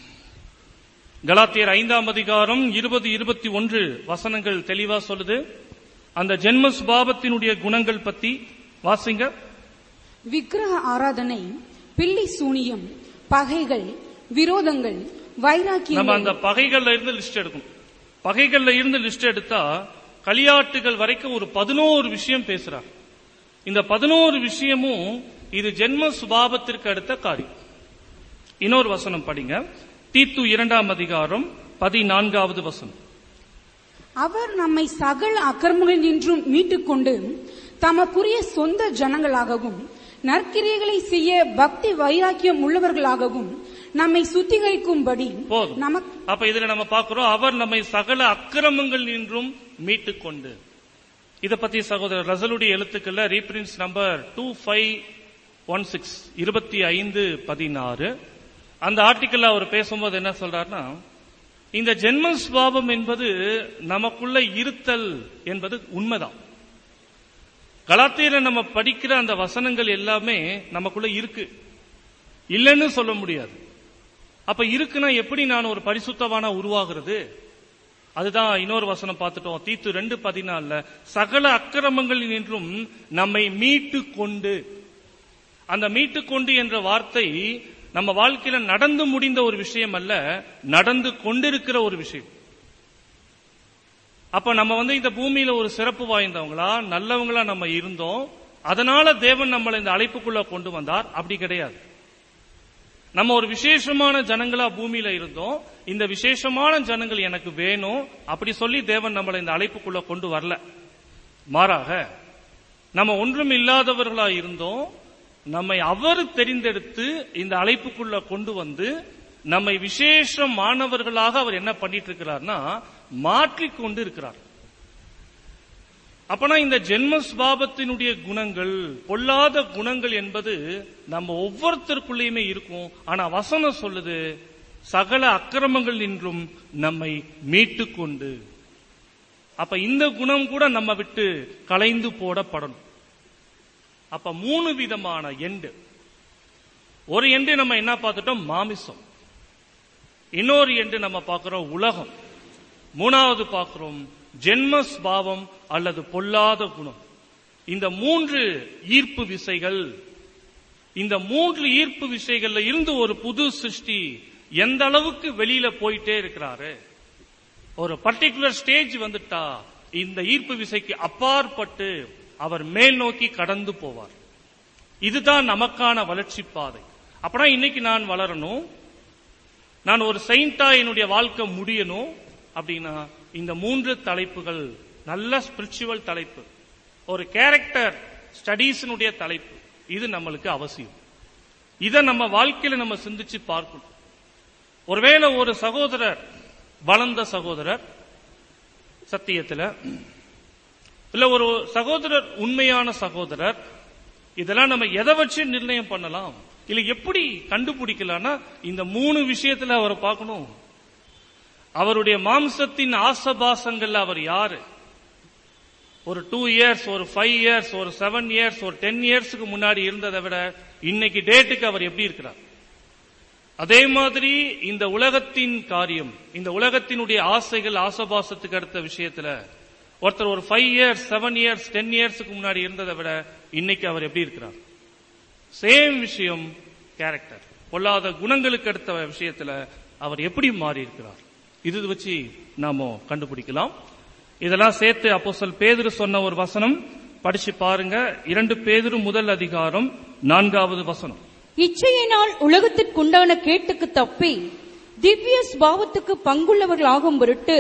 S1: கலாத்தியர் ஐந்தாம் அதிகாரம் இருபது இருபத்தி ஒன்று வசனங்கள் தெளிவா சொல்லுது அந்த ஜென்ம சுபாவத்தினுடைய குணங்கள் பத்தி வாசிங்க
S2: விக்கிரக ஆராதனை பில்லி சூனியம் பகைகள் விரோதங்கள் வைராக்கியம்
S1: நம்ம அந்த பகைகள்ல இருந்து லிஸ்ட் எடுக்கணும் பகைகள்ல இருந்து லிஸ்ட் எடுத்தா களியாட்டுகள் வரைக்கும் ஒரு பதினோரு விஷயம் பேசுறார் இந்த பதினோரு விஷயமும் இது ஜென்ம சுபாவத்திற்கு அடுத்த காரியம் இன்னொரு வசனம் படிங்க தீத்து இரண்டாம் அதிகாரம் பதினான்காவது வசனம்
S2: அவர் நம்மை சகல அக்கிரமங்களில் நின்றும் மீட்டுக்கொண்டு தமக்குரிய சொந்த ஜனங்களாகவும் நற்கிரியைகளை செய்ய பக்தி வைராக்கியம் உள்ளவர்களாகவும் நம்மை சுத்திகரிக்கும்படி
S1: போதும்
S2: நமக்கு
S1: அப்ப இதுல நம்ம பார்க்கிறோம் அவர் நம்மை சகல அக்கிரமங்கள் நின்றும் மீட்டுக் கொண்டு இத பத்தி சகோதரர் ரசலுடைய எழுத்துக்கள்ல reprints number two five one six இருபத்தி ஐந்து பதினாறு அந்த ஆர்டிக்கல்ல அவர் பேசும்போது என்ன சொல்றாருன்னா இந்த ஜென்ம சுபாவம் என்பது நமக்குள்ள இருத்தல் என்பது உண்மைதான் கலாத்தியில நம்ம படிக்கிற அந்த வசனங்கள் எல்லாமே நமக்குள்ள இருக்கு இல்லைன்னு சொல்ல முடியாது அப்ப இருக்குன்னா எப்படி நான் ஒரு பரிசுத்தவானா உருவாகிறது அதுதான் இன்னொரு வசனம் பார்த்துட்டோம் தீத்து ரெண்டு பதினாலுல சகல அக்கிரமங்களில் நின்றும் நம்மை மீட்டு கொண்டு அந்த மீட்டு கொண்டு என்ற வார்த்தை நம்ம வாழ்க்கையில நடந்து முடிந்த ஒரு விஷயம் அல்ல நடந்து கொண்டிருக்கிற ஒரு விஷயம் அப்ப நம்ம வந்து இந்த பூமியில ஒரு சிறப்பு வாய்ந்தவங்களா நல்லவங்களா நம்ம இருந்தோம் அதனால தேவன் நம்மளை இந்த அழைப்புக்குள்ள கொண்டு வந்தார் அப்படி கிடையாது நம்ம ஒரு விசேஷமான ஜனங்களா பூமியில இருந்தோம் இந்த விசேஷமான ஜனங்கள் எனக்கு வேணும் அப்படி சொல்லி தேவன் நம்மளை இந்த அழைப்புக்குள்ள கொண்டு வரல மாறாக நம்ம ஒன்றும் இல்லாதவர்களா இருந்தோம் நம்மை அவர் தெரிந்தெடுத்து இந்த அழைப்புக்குள்ள கொண்டு வந்து நம்மை விசேஷமானவர்களாக அவர் என்ன பண்ணிட்டு இருக்கிறார்னா மாற்றிக் கொண்டு இருக்கிறார் அப்பனா இந்த ஜென்ம சுபாவத்தினுடைய குணங்கள் பொல்லாத குணங்கள் என்பது நம்ம ஒவ்வொருத்தருக்குள்ளேயுமே இருக்கும் ஆனா வசனம் சொல்லுது சகல அக்கிரமங்கள் நின்றும் நம்மை மீட்டு கொண்டு அப்ப இந்த குணம் கூட நம்ம விட்டு கலைந்து போடப்படணும் அப்ப மூணு விதமான எண்டு ஒரு எண்டு நம்ம என்ன பார்த்துட்டோம் மாமிசம் இன்னொரு எண்டு நம்ம பார்க்கிறோம் உலகம் மூணாவது பார்க்கிறோம் ஜென்ம ஸ்பாவம் அல்லது பொல்லாத குணம் இந்த மூன்று ஈர்ப்பு விசைகள் இந்த மூன்று ஈர்ப்பு விசைகள்ல இருந்து ஒரு புது சிருஷ்டி எந்த அளவுக்கு வெளியில போயிட்டே இருக்கிறாரு ஒரு பர்டிகுலர் ஸ்டேஜ் வந்துட்டா இந்த ஈர்ப்பு விசைக்கு அப்பாற்பட்டு அவர் மேல் நோக்கி கடந்து போவார் இதுதான் நமக்கான வளர்ச்சி பாதை அப்பனா இன்னைக்கு நான் வளரணும் நான் ஒரு செயின்டா என்னுடைய வாழ்க்கை முடியணும் அப்படின்னா இந்த மூன்று தலைப்புகள் நல்ல ஸ்பிரிச்சுவல் தலைப்பு ஒரு கேரக்டர் ஸ்டடீஸினுடைய தலைப்பு இது நம்மளுக்கு அவசியம் இதை நம்ம வாழ்க்கையில நம்ம சிந்திச்சு பார்க்கணும் ஒருவேளை ஒரு சகோதரர் வளர்ந்த சகோதரர் சத்தியத்துல இல்ல ஒரு சகோதரர் உண்மையான சகோதரர் இதெல்லாம் நம்ம எதை வச்சு நிர்ணயம் பண்ணலாம் இல்ல எப்படி கண்டுபிடிக்கலாம்னா இந்த மூணு விஷயத்துல அவரை பார்க்கணும் அவருடைய மாம்சத்தின் ஆசபாசங்கள்ல அவர் யாரு ஒரு டூ இயர்ஸ் ஒரு ஃபைவ் இயர்ஸ் ஒரு செவன் இயர்ஸ் ஒரு டென் இயர்ஸ்க்கு முன்னாடி இருந்ததை விட இன்னைக்கு டேட்டுக்கு அவர் எப்படி இருக்கிறார் அதே மாதிரி இந்த உலகத்தின் காரியம் இந்த உலகத்தினுடைய ஆசைகள் ஆசபாசத்துக்கு அடுத்த விஷயத்துல ஒருத்தர் ஒரு five years seven years ten இயர்ஸ்க்கு முன்னாடி இருந்ததை விட இன்னைக்கு அவர் எப்படி இருக்கிறார் சேம் விஷயம் கேரக்டர் பொல்லாத குணங்களுக்கு அடுத்த விஷயத்துல அவர் எப்படி மாறி இருக்கிறார் இது வச்சு நாம கண்டுபிடிக்கலாம் இதெல்லாம் சேர்த்து அப்போஸ்தலர் பேதுரு சொன்ன ஒரு வசனம் படிச்சு பாருங்க இரண்டு பேதுரு முதல் அதிகாரம் நான்காவது வசனம்
S3: இச்சையினால் உலகத்திற்குண்டான கேட்டுக்கு தப்பி திவ்ய ஸ்பாவத்துக்கு பங்குள்ளவர்களாகும் பொருட்டு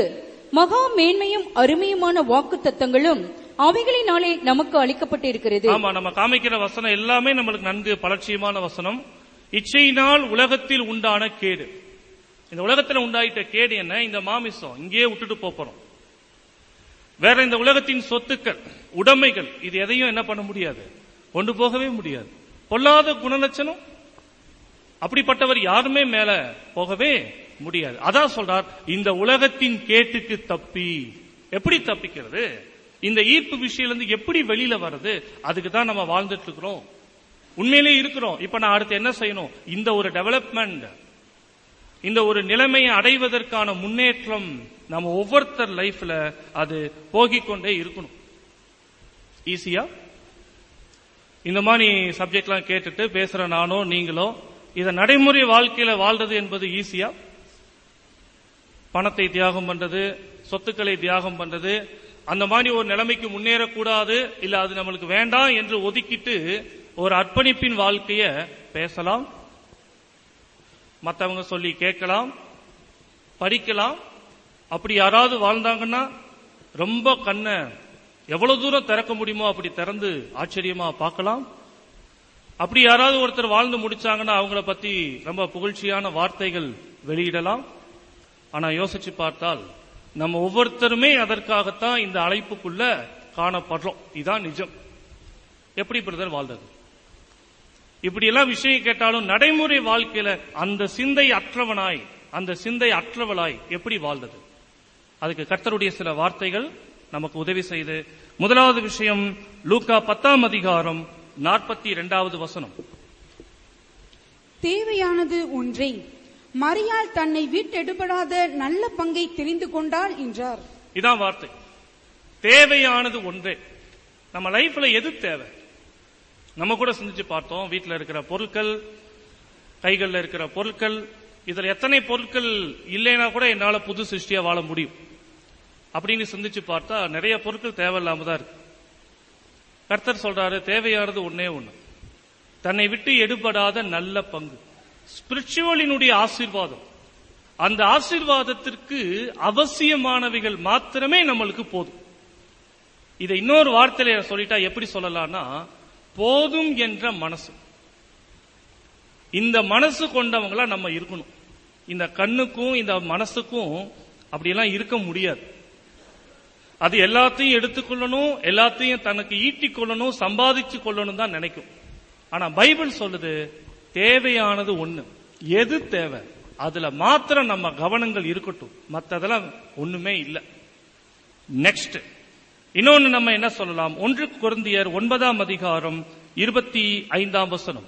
S3: மகா மேன்மையும் அருமையுமான வாக்கு தத்தங்களும் அவைகளினாலே நமக்கு அளிக்கப்பட்டிருக்கிறது
S1: ஆமா நம்ம காமிக்கிற வசனம் எல்லாமே நம்மளுக்கு நன்கு பலட்சியமான வசனம் இச்சையினால் உலகத்தில் உண்டான கேடு இந்த உலகத்துல உண்டாயிட்ட கேடு என்ன இந்த மாமிசம் இங்கேயே விட்டுட்டு போப் போறோம் வேற இந்த உலகத்தின் சொத்துக்கள் உடைமைகள் இது எதையும் என்ன பண்ண முடியாது கொண்டு போகவே முடியாது பொல்லாத குணலட்சணம் அப்படிப்பட்டவர் யாருமே மேல போகவே முடியாது அதான் சொல்றார் இந்த உலகத்தின் கேட்டுக்கு தப்பி எப்படி தப்பிக்கிறது இந்த ஈர்ப்பு விஷயிலிருந்து எப்படி வெளியில வர்றது அதுக்கு தான் நம்ம வாழ்ந்துட்டு இருக்கிறோம் உண்மையிலே இருக்கிறோம் இப்ப நான் அடுத்து என்ன செய்யணும் இந்த ஒரு டெவலப்மெண்ட் இந்த ஒரு நிலைமையை அடைவதற்கான முன்னேற்றம் நம்ம ஒவ்வொருத்தர் லைஃப்ல அது போகிக் கொண்டே இருக்கணும் ஈஸியா இந்த மாதிரி சப்ஜெக்ட்லாம் கேட்டுட்டு பேசுற நானோ நீங்களோ இத நடைமுறை வாழ்க்கையில வாழ்றது என்பது ஈஸியா பணத்தை தியாகம் பண்றது சொத்துக்களை தியாகம் பண்றது அந்த மாதிரி ஒரு நிலைமைக்கு முன்னேறக்கூடாது இல்ல அது நம்மளுக்கு வேண்டாம் என்று ஒதுக்கிட்டு ஒரு அர்ப்பணிப்பின் வாழ்க்கைய பேசலாம் மத்தவங்க சொல்லி கேட்கலாம் படிக்கலாம் அப்படி யாராவது வாழ்ந்தாங்கன்னா ரொம்ப கண்ணை எவ்வளவு தூரம் திறக்க முடியுமோ அப்படி திறந்து ஆச்சரியமா பார்க்கலாம் அப்படி யாராவது ஒருத்தர் வாழ்ந்து முடிச்சாங்கன்னா அவங்கள பத்தி ரொம்ப புகழ்ச்சியான வார்த்தைகள் வெளியிடலாம் ஆனா யோசிச்சு பார்த்தால் நம்ம ஒவ்வொருத்தருமே அதற்காகத்தான் இந்த அழைப்புக்குள்ள காணப்படுறோம் இதான் நிஜம் எப்படி பிரதர் வாழ்றது இப்படி எல்லாம் விஷயம் கேட்டாலும் நடைமுறை வாழ்க்கையில அந்த சிந்தை அற்றவனாய் அந்த சிந்தை அற்றவளாய் எப்படி வாழ்றது அதுக்கு கர்த்தருடைய சில வார்த்தைகள் நமக்கு உதவி செய்து முதலாவது விஷயம் லூக்கா பத்தாம் அதிகாரம் நாற்பத்தி இரண்டாவது வசனம்
S2: தேவையானது ஒன்றே மரியாள் தன்னை விட்டெடுபடாத நல்ல பங்கை தெரிந்து கொண்டாள் என்றார்
S1: இதான் வார்த்தை தேவையானது ஒன்றே நம்ம லைஃப்ல எது தேவை நம்ம கூட சிந்திச்சு பார்த்தோம் வீட்டில் இருக்கிற பொருட்கள் கைகளில் இருக்கிற பொருட்கள் இதுல எத்தனை பொருட்கள் இல்லைன்னா கூட என்னால புது சிருஷ்டியா வாழ முடியும் அப்படின்னு சிந்திச்சு பார்த்தா நிறைய பொருட்கள் தேவையில்லாம தான் இருக்கு கர்த்தர் சொல்றாரு தேவையானது ஒன்னே ஒண்ணு தன்னை விட்டு எடுபடாத நல்ல பங்கு ஸ்பிரிச்சுவலினுடைய ஆசீர்வாதம் அந்த ஆசீர்வாதத்திற்கு அவசியமானவைகள் மாத்திரமே நம்மளுக்கு போதும் இதை இன்னொரு வார்த்தையில சொல்லிட்டா எப்படி சொல்லலாம்னா போதும் என்ற மனசு இந்த மனசு கொண்டவங்களா நம்ம இருக்கணும் இந்த கண்ணுக்கும் இந்த மனசுக்கும் அப்படியெல்லாம் இருக்க முடியாது அது எல்லாத்தையும் எடுத்துக்கொள்ளணும் எல்லாத்தையும் தனக்கு ஈட்டிக் கொள்ளணும் சம்பாதிச்சு கொள்ளணும் தான் நினைக்கும் ஆனா பைபிள் சொல்லுது தேவையானது ஒண்ணு எது தேவை அதுல மாத்திரம் நம்ம கவனங்கள் இருக்கட்டும் மத்ததெல்லாம் ஒண்ணுமே இல்ல நெக்ஸ்ட் இன்னொன்னு நம்ம என்ன சொல்லலாம் ஒன்று குருந்தியர் ஒன்பதாம் அதிகாரம் இருபத்தி ஐந்தாம் வசனம்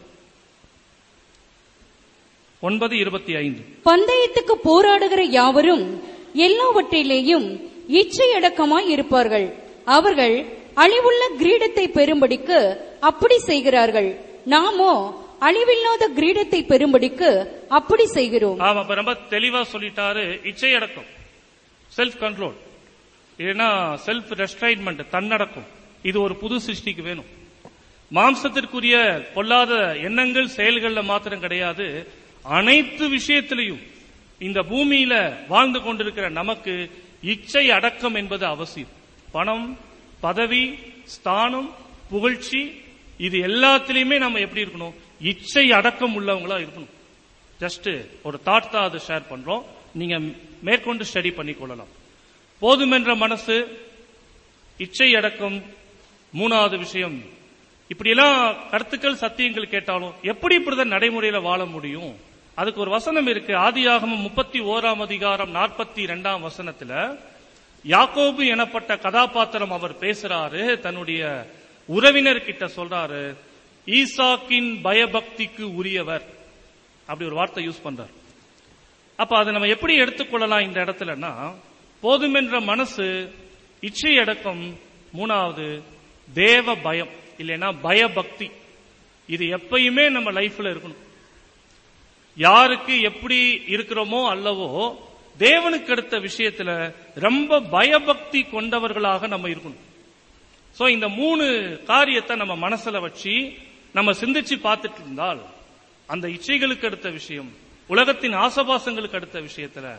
S1: ஒன்பது இருபத்தி ஐந்து
S3: பந்தயத்துக்கு போராடுகிற யாவரும் எல்லாவற்றிலேயும் இச்சையடக்கமாய் இருப்பார்கள் அவர்கள் அழிவுள்ள கிரீடத்தை பெறும்படிக்கு அப்படி செய்கிறார்கள் நாமோ அழிவில்லாத கிரீடத்தை பெறும்படிக்கு அப்படி செய்கிறோம்
S1: ஆமா இப்ப ரொம்ப தெளிவா சொல்லிட்டாரு இச்சை அடக்கம் செல்ஃப் கண்ட்ரோல் இல்லைன்னா செல்ஃப் ரெஸ்ட்ரைன்மெண்ட் தன்னடக்கம் இது ஒரு புது சிருஷ்டிக்கு வேணும் மாம்சத்திற்குரிய பொல்லாத எண்ணங்கள் செயல்கள்ல மாத்திரம் கிடையாது அனைத்து விஷயத்திலையும் இந்த பூமியில வாழ்ந்து கொண்டிருக்கிற நமக்கு இச்சை அடக்கம் என்பது அவசியம் பணம் பதவி ஸ்தானம் புகழ்ச்சி இது எல்லாத்திலையுமே நம்ம எப்படி இருக்கணும் இச்சை அடக்கம் உள்ளவங்களா இருக்கணும் ஜஸ்ட் ஒரு தாட் தான் அதை ஷேர் பண்றோம் நீங்க மேற்கொண்டு ஸ்டடி பண்ணி கொள்ளலாம் போதுமென்ற மனசு இச்சை அடக்கம் மூணாவது விஷயம் இப்படியெல்லாம் கருத்துக்கள் சத்தியங்கள் கேட்டாலும் எப்படி இப்படிதான் நடைமுறையில வாழ முடியும் அதுக்கு ஒரு வசனம் இருக்கு ஆதியாகமம் முப்பத்தி ஓராம் அதிகாரம் நாற்பத்தி இரண்டாம் வசனத்துல யாக்கோபு எனப்பட்ட கதாபாத்திரம் அவர் பேசுறாரு தன்னுடைய உறவினர் கிட்ட சொல்றாரு ஈசாக்கின் பயபக்திக்கு உரியவர் அப்படி ஒரு வார்த்தை யூஸ் பண்றார் அப்ப அதை நம்ம எப்படி எடுத்துக்கொள்ளலாம் இந்த இடத்துலன்னா போதுமென்ற மனசு இச்சை அடக்கம் மூணாவது தேவ பயம் இல்லைன்னா பயபக்தி இது எப்பயுமே நம்ம லைஃப்ல இருக்கணும் யாருக்கு எப்படி இருக்கிறோமோ அல்லவோ தேவனுக்கு அடுத்த விஷயத்துல ரொம்ப பயபக்தி கொண்டவர்களாக நம்ம இருக்கணும் சோ இந்த மூணு காரியத்தை நம்ம மனசுல வச்சு நம்ம சிந்திச்சு பார்த்துட்டு இருந்தால் அந்த இச்சைகளுக்கு அடுத்த விஷயம் உலகத்தின் ஆசபாசங்களுக்கு அடுத்த விஷயத்துல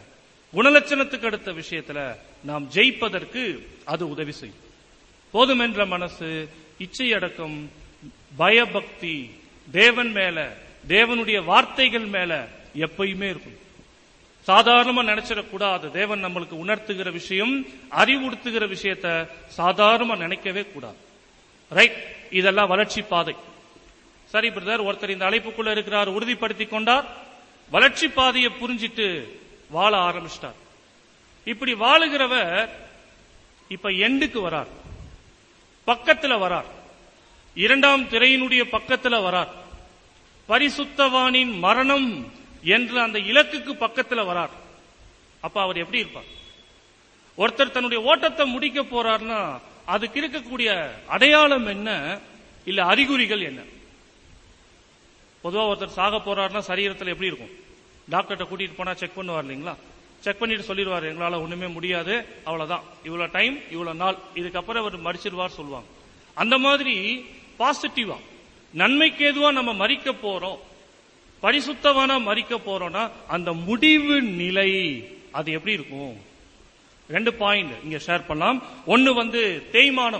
S1: குணலட்சணத்துக்கு அடுத்த விஷயத்துல நாம் ஜெயிப்பதற்கு அது உதவி செய்யும் போதுமென்ற மனசு இச்சை அடக்கம் பயபக்தி தேவன் மேல தேவனுடைய வார்த்தைகள் மேல எப்பயுமே இருக்கும் சாதாரணமா நினைச்சிடக்கூடாது தேவன் நம்மளுக்கு உணர்த்துகிற விஷயம் அறிவுறுத்துகிற விஷயத்த சாதாரணமா நினைக்கவே கூடாது ரைட் இதெல்லாம் வளர்ச்சி பாதை சரி பிரதர் ஒருத்தர் இந்த அழைப்புக்குள்ள இருக்கிறார் உறுதிப்படுத்தி கொண்டார் வளர்ச்சி பாதையை புரிஞ்சிட்டு வாழ ஆரம்பிச்சிட்டார் இப்படி வாழுகிறவர் இப்ப எண்டுக்கு வரார் பக்கத்துல வரார் இரண்டாம் திரையினுடைய பக்கத்துல வரார் பரிசுத்தவானின் மரணம் என்ற அந்த இலக்குக்கு பக்கத்துல வரார் அப்ப அவர் எப்படி இருப்பார் ஒருத்தர் தன்னுடைய ஓட்டத்தை முடிக்க போறார்னா அதுக்கு இருக்கக்கூடிய அடையாளம் என்ன இல்ல அறிகுறிகள் என்ன பொதுவா ஒருத்தர் சாக போறாருன்னா சரீரத்துல எப்படி இருக்கும் டாக்டர்கிட்ட கூட்டிட்டு போனா செக் பண்ணுவார் இல்லைங்களா செக் பண்ணிட்டு சொல்லிடுவார் எங்களால ஒண்ணுமே முடியாது அவ்வளவுதான் இவ்வளவு டைம் இவ்வளவு நாள் இதுக்கப்புறம் அவர் மறிச்சிருவார் சொல்லுவாங்க அந்த மாதிரி பாசிட்டிவா நன்மைக்கு ஏதுவா நம்ம மறிக்க போறோம் பரிசுத்தவானா மறிக்க போறோம்னா அந்த முடிவு நிலை அது எப்படி இருக்கும் ரெண்டு பாயிண்ட் இங்க ஷேர் பண்ணலாம் ஒன்னு வந்து தேய்மானம்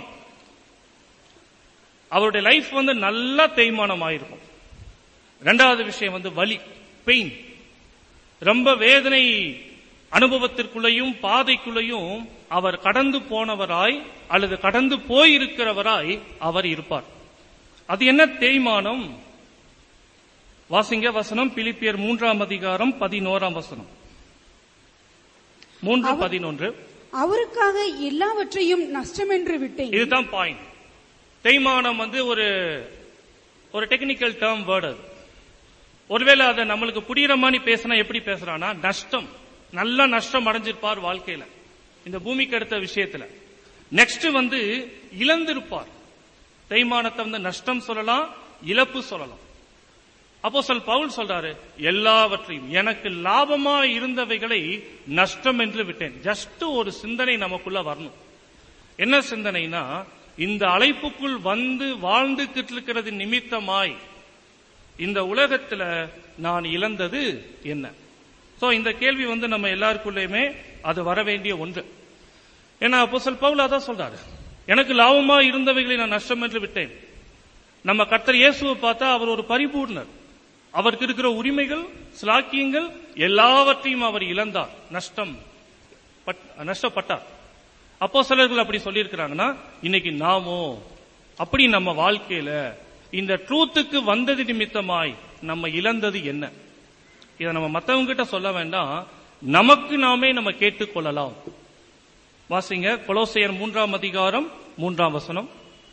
S1: அவருடைய லைஃப் வந்து நல்லா தேய்மானம் ஆயிருக்கும் ரெண்டாவது விஷயம் வந்து வலி பெயின் ரொம்ப வேதனை அனுபவத்திற்குள்ளேயும் பாதைக்குள்ளேயும் அவர் கடந்து போனவராய் அல்லது கடந்து போயிருக்கிறவராய் அவர் இருப்பார் அது என்ன தேய்மானம் வாசிங்க வசனம் பிலிப்பியர் மூன்றாம் அதிகாரம் பதினோராம் வசனம் மூன்று
S2: அவர்-
S1: பதினொன்று
S2: அவருக்காக எல்லாவற்றையும் நஷ்டமென்று விட்டேன்
S1: இதுதான் பாயிண்ட் தேய்மானம் வந்து ஒரு ஒரு டெக்னிக்கல் டேர்ம் வேர்டு அது ஒருவேளை அதை நம்மளுக்கு புரியுற மாதிரி பேசினா எப்படி பேசுறானா நஷ்டம் நல்ல நஷ்டம் அடைஞ்சிருப்பார் வாழ்க்கையில இந்த பூமிக்கு அடுத்த விஷயத்துல நெக்ஸ்ட் வந்து இழந்திருப்பார் தேய்மானத்தை வந்து நஷ்டம் சொல்லலாம் இழப்பு சொல்லலாம் அப்போ சொல் பவுல் சொல்றாரு எல்லாவற்றையும் எனக்கு லாபமா இருந்தவைகளை நஷ்டம் என்று விட்டேன் ஜஸ்ட் ஒரு சிந்தனை நமக்குள்ள வரணும் என்ன சிந்தனைனா இந்த அழைப்புக்குள் வந்து வாழ்ந்துகிட்டு இருக்கிறது நிமித்தமாய் இந்த உலகத்துல நான் இழந்தது என்ன சோ இந்த கேள்வி வந்து நம்ம எல்லாருக்குள்ளயுமே அது வர வேண்டிய ஒன்று ஏன்னா அப்போ சொல் பவுல் அதான் சொல்றாரு எனக்கு லாபமா இருந்தவைகளை நான் நஷ்டம் என்று விட்டேன் நம்ம கர்த்தர் இயேசுவை பார்த்தா அவர் ஒரு பரிபூர்ணர் அவருக்கு இருக்கிற உரிமைகள் சிலாக்கியங்கள் எல்லாவற்றையும் அவர் இழந்தார் நஷ்டம் பட்- நஷ்டப்பட்டார் அப்போ சிலர்கள் அப்படி சொல்லியிருக்கிறாங்கன்னா இன்னைக்கு நாமோ அப்படி நம்ம வாழ்க்கையில இந்த ட்ரூத்துக்கு வந்தது நிமித்தமாய் நம்ம இழந்தது என்ன இதை நம்ம மத்தவங்க கிட்ட சொல்ல வேண்டாம் நமக்கு நாமே நம்ம கேட்டுக்கொள்ளலாம் வாசிங்க கொலோசையர் மூன்றாம் அதிகாரம் மூன்றாம் வசனம்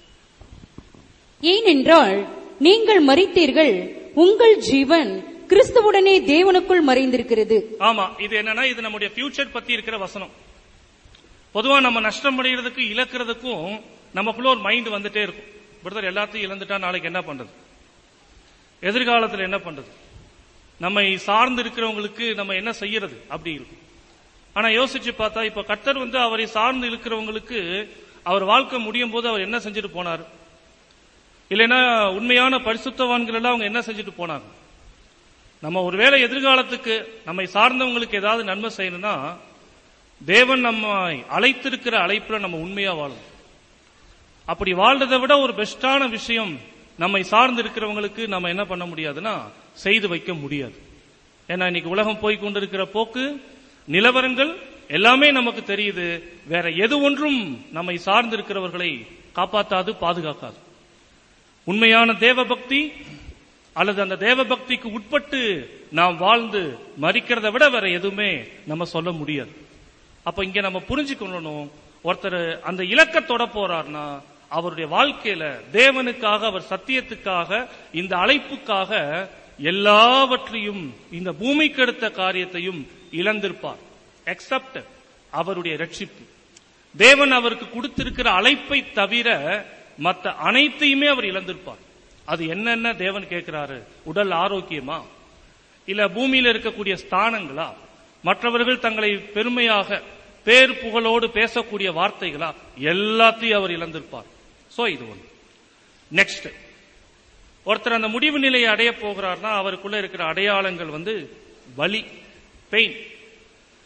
S3: ஏனென்றால் நீங்கள் மறித்தீர்கள் உங்கள் ஜீவன் கிறிஸ்துவுடனே தேவனுக்குள் மறைந்திருக்கிறது
S1: ஆமா இது என்னன்னா இது நம்முடைய ஃபியூச்சர் பத்தி இருக்கிற வசனம் பொதுவா நம்ம நஷ்டம் அடைகிறதுக்கு இழக்கிறதுக்கும் நமக்குள்ள ஒரு மைண்ட் வந்துட்டே இருக்கும் பிரதர் எல்லாத்தையும் இழந்துட்டா நாளைக்கு என்ன பண்றது எதிர்காலத்துல என்ன பண்றது நம்மை சார்ந்து இருக்கிறவங்களுக்கு நம்ம என்ன செய்யறது அப்படி இருக்கும் ஆனா யோசிச்சு பார்த்தா இப்ப கர்த்தர் வந்து அவரை சார்ந்து இருக்கிறவங்களுக்கு அவர் வாழ்க்கை முடியும் போது அவர் என்ன செஞ்சுட்டு போனார் இல்லைன்னா உண்மையான பரிசுத்தவான்கள் எல்லாம் அவங்க என்ன செஞ்சுட்டு போனாங்க நம்ம ஒருவேளை எதிர்காலத்துக்கு நம்மை சார்ந்தவங்களுக்கு ஏதாவது நன்மை செய்யணும்னா தேவன் நம்மை அழைத்திருக்கிற அழைப்புல நம்ம உண்மையா வாழணும் அப்படி வாழ்றதை விட ஒரு பெஸ்டான விஷயம் நம்மை சார்ந்து இருக்கிறவங்களுக்கு நம்ம என்ன பண்ண முடியாதுன்னா செய்து வைக்க முடியாது ஏன்னா இன்னைக்கு உலகம் போய் கொண்டிருக்கிற போக்கு நிலவரங்கள் எல்லாமே நமக்கு தெரியுது வேற எது ஒன்றும் நம்மை சார்ந்து இருக்கிறவர்களை காப்பாத்தாது பாதுகாக்காது உண்மையான தேவபக்தி அல்லது அந்த தேவபக்திக்கு உட்பட்டு நாம் வாழ்ந்து மறிக்கிறதை விட வேற எதுவுமே நம்ம சொல்ல முடியாது அப்ப இங்க நம்ம புரிஞ்சுக்கணும் ஒருத்தர் அந்த இலக்கத்தோட போறார்னா அவருடைய வாழ்க்கையில தேவனுக்காக அவர் சத்தியத்துக்காக இந்த அழைப்புக்காக எல்லாவற்றையும் இந்த பூமிக்கு எடுத்த காரியத்தையும் இழந்திருப்பார் எக்ஸப்ட் அவருடைய ரட்சிப்பு தேவன் அவருக்கு கொடுத்திருக்கிற அழைப்பை தவிர மற்ற அனைத்தையுமே அவர் இழந்திருப்பார் அது என்னென்ன தேவன் கேட்கிறாரு உடல் ஆரோக்கியமா இல்ல பூமியில இருக்கக்கூடிய ஸ்தானங்களா மற்றவர்கள் தங்களை பெருமையாக பேர் புகழோடு பேசக்கூடிய வார்த்தைகளா எல்லாத்தையும் அவர் இழந்திருப்பார் சோ இது ஒன்று நெக்ஸ்ட் ஒருத்தர் அந்த முடிவு நிலையை அடைய போகிறார்னா அவருக்குள்ள இருக்கிற அடையாளங்கள் வந்து வலி பெயின்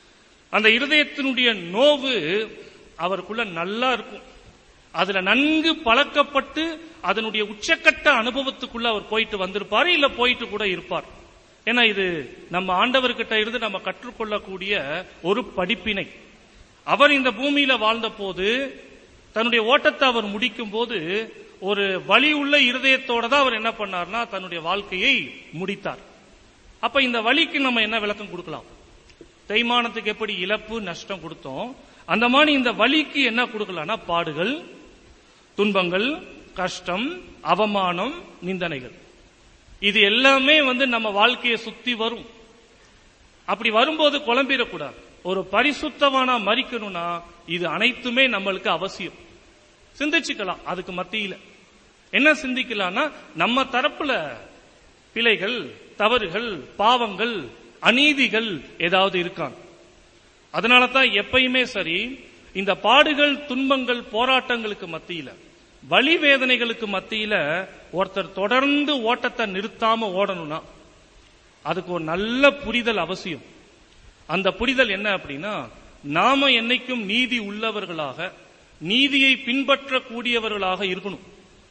S1: அந்த இருதயத்தினுடைய நோவு அவருக்குள்ள நல்லா இருக்கும் அதுல நன்கு பழக்கப்பட்டு அதனுடைய உச்சக்கட்ட அனுபவத்துக்குள்ள அவர் போயிட்டு வந்திருப்பாரு இல்ல போயிட்டு கூட இருப்பார் ஏன்னா இது நம்ம ஆண்டவர்கிட்ட இருந்து நம்ம கற்றுக்கொள்ளக்கூடிய ஒரு படிப்பினை அவர் இந்த பூமியில வாழ்ந்த போது தன்னுடைய ஓட்டத்தை அவர் முடிக்கும் போது ஒரு வலி உள்ள இருதயத்தோட தான் அவர் என்ன பண்ணார்னா தன்னுடைய வாழ்க்கையை முடித்தார் அப்ப இந்த வலிக்கு நம்ம என்ன விளக்கம் கொடுக்கலாம் தேய்மானத்துக்கு எப்படி இழப்பு நஷ்டம் கொடுத்தோம் அந்த மாதிரி இந்த வலிக்கு என்ன கொடுக்கலாம்னா பாடுகள் துன்பங்கள் கஷ்டம் அவமானம் நிந்தனைகள் இது எல்லாமே வந்து நம்ம வாழ்க்கையை சுத்தி வரும் அப்படி வரும்போது குழம்பிடக்கூடாது ஒரு பரிசுத்தவானா மறிக்கணும்னா இது அனைத்துமே நம்மளுக்கு அவசியம் சிந்திச்சுக்கலாம் அதுக்கு மத்தியில என்ன சிந்திக்கலாம்னா நம்ம தரப்புல பிழைகள் தவறுகள் பாவங்கள் அநீதிகள் ஏதாவது இருக்கான் அதனால தான் எப்பயுமே சரி இந்த பாடுகள் துன்பங்கள் போராட்டங்களுக்கு மத்தியில வலி வேதனைகளுக்கு மத்தியில ஒருத்தர் தொடர்ந்து ஓட்டத்தை நிறுத்தாம ஓடணும்னா அதுக்கு ஒரு நல்ல புரிதல் அவசியம் அந்த புரிதல் என்ன அப்படின்னா நாம என்னைக்கும் நீதி உள்ளவர்களாக நீதியை பின்பற்றக்கூடியவர்களாக இருக்கணும்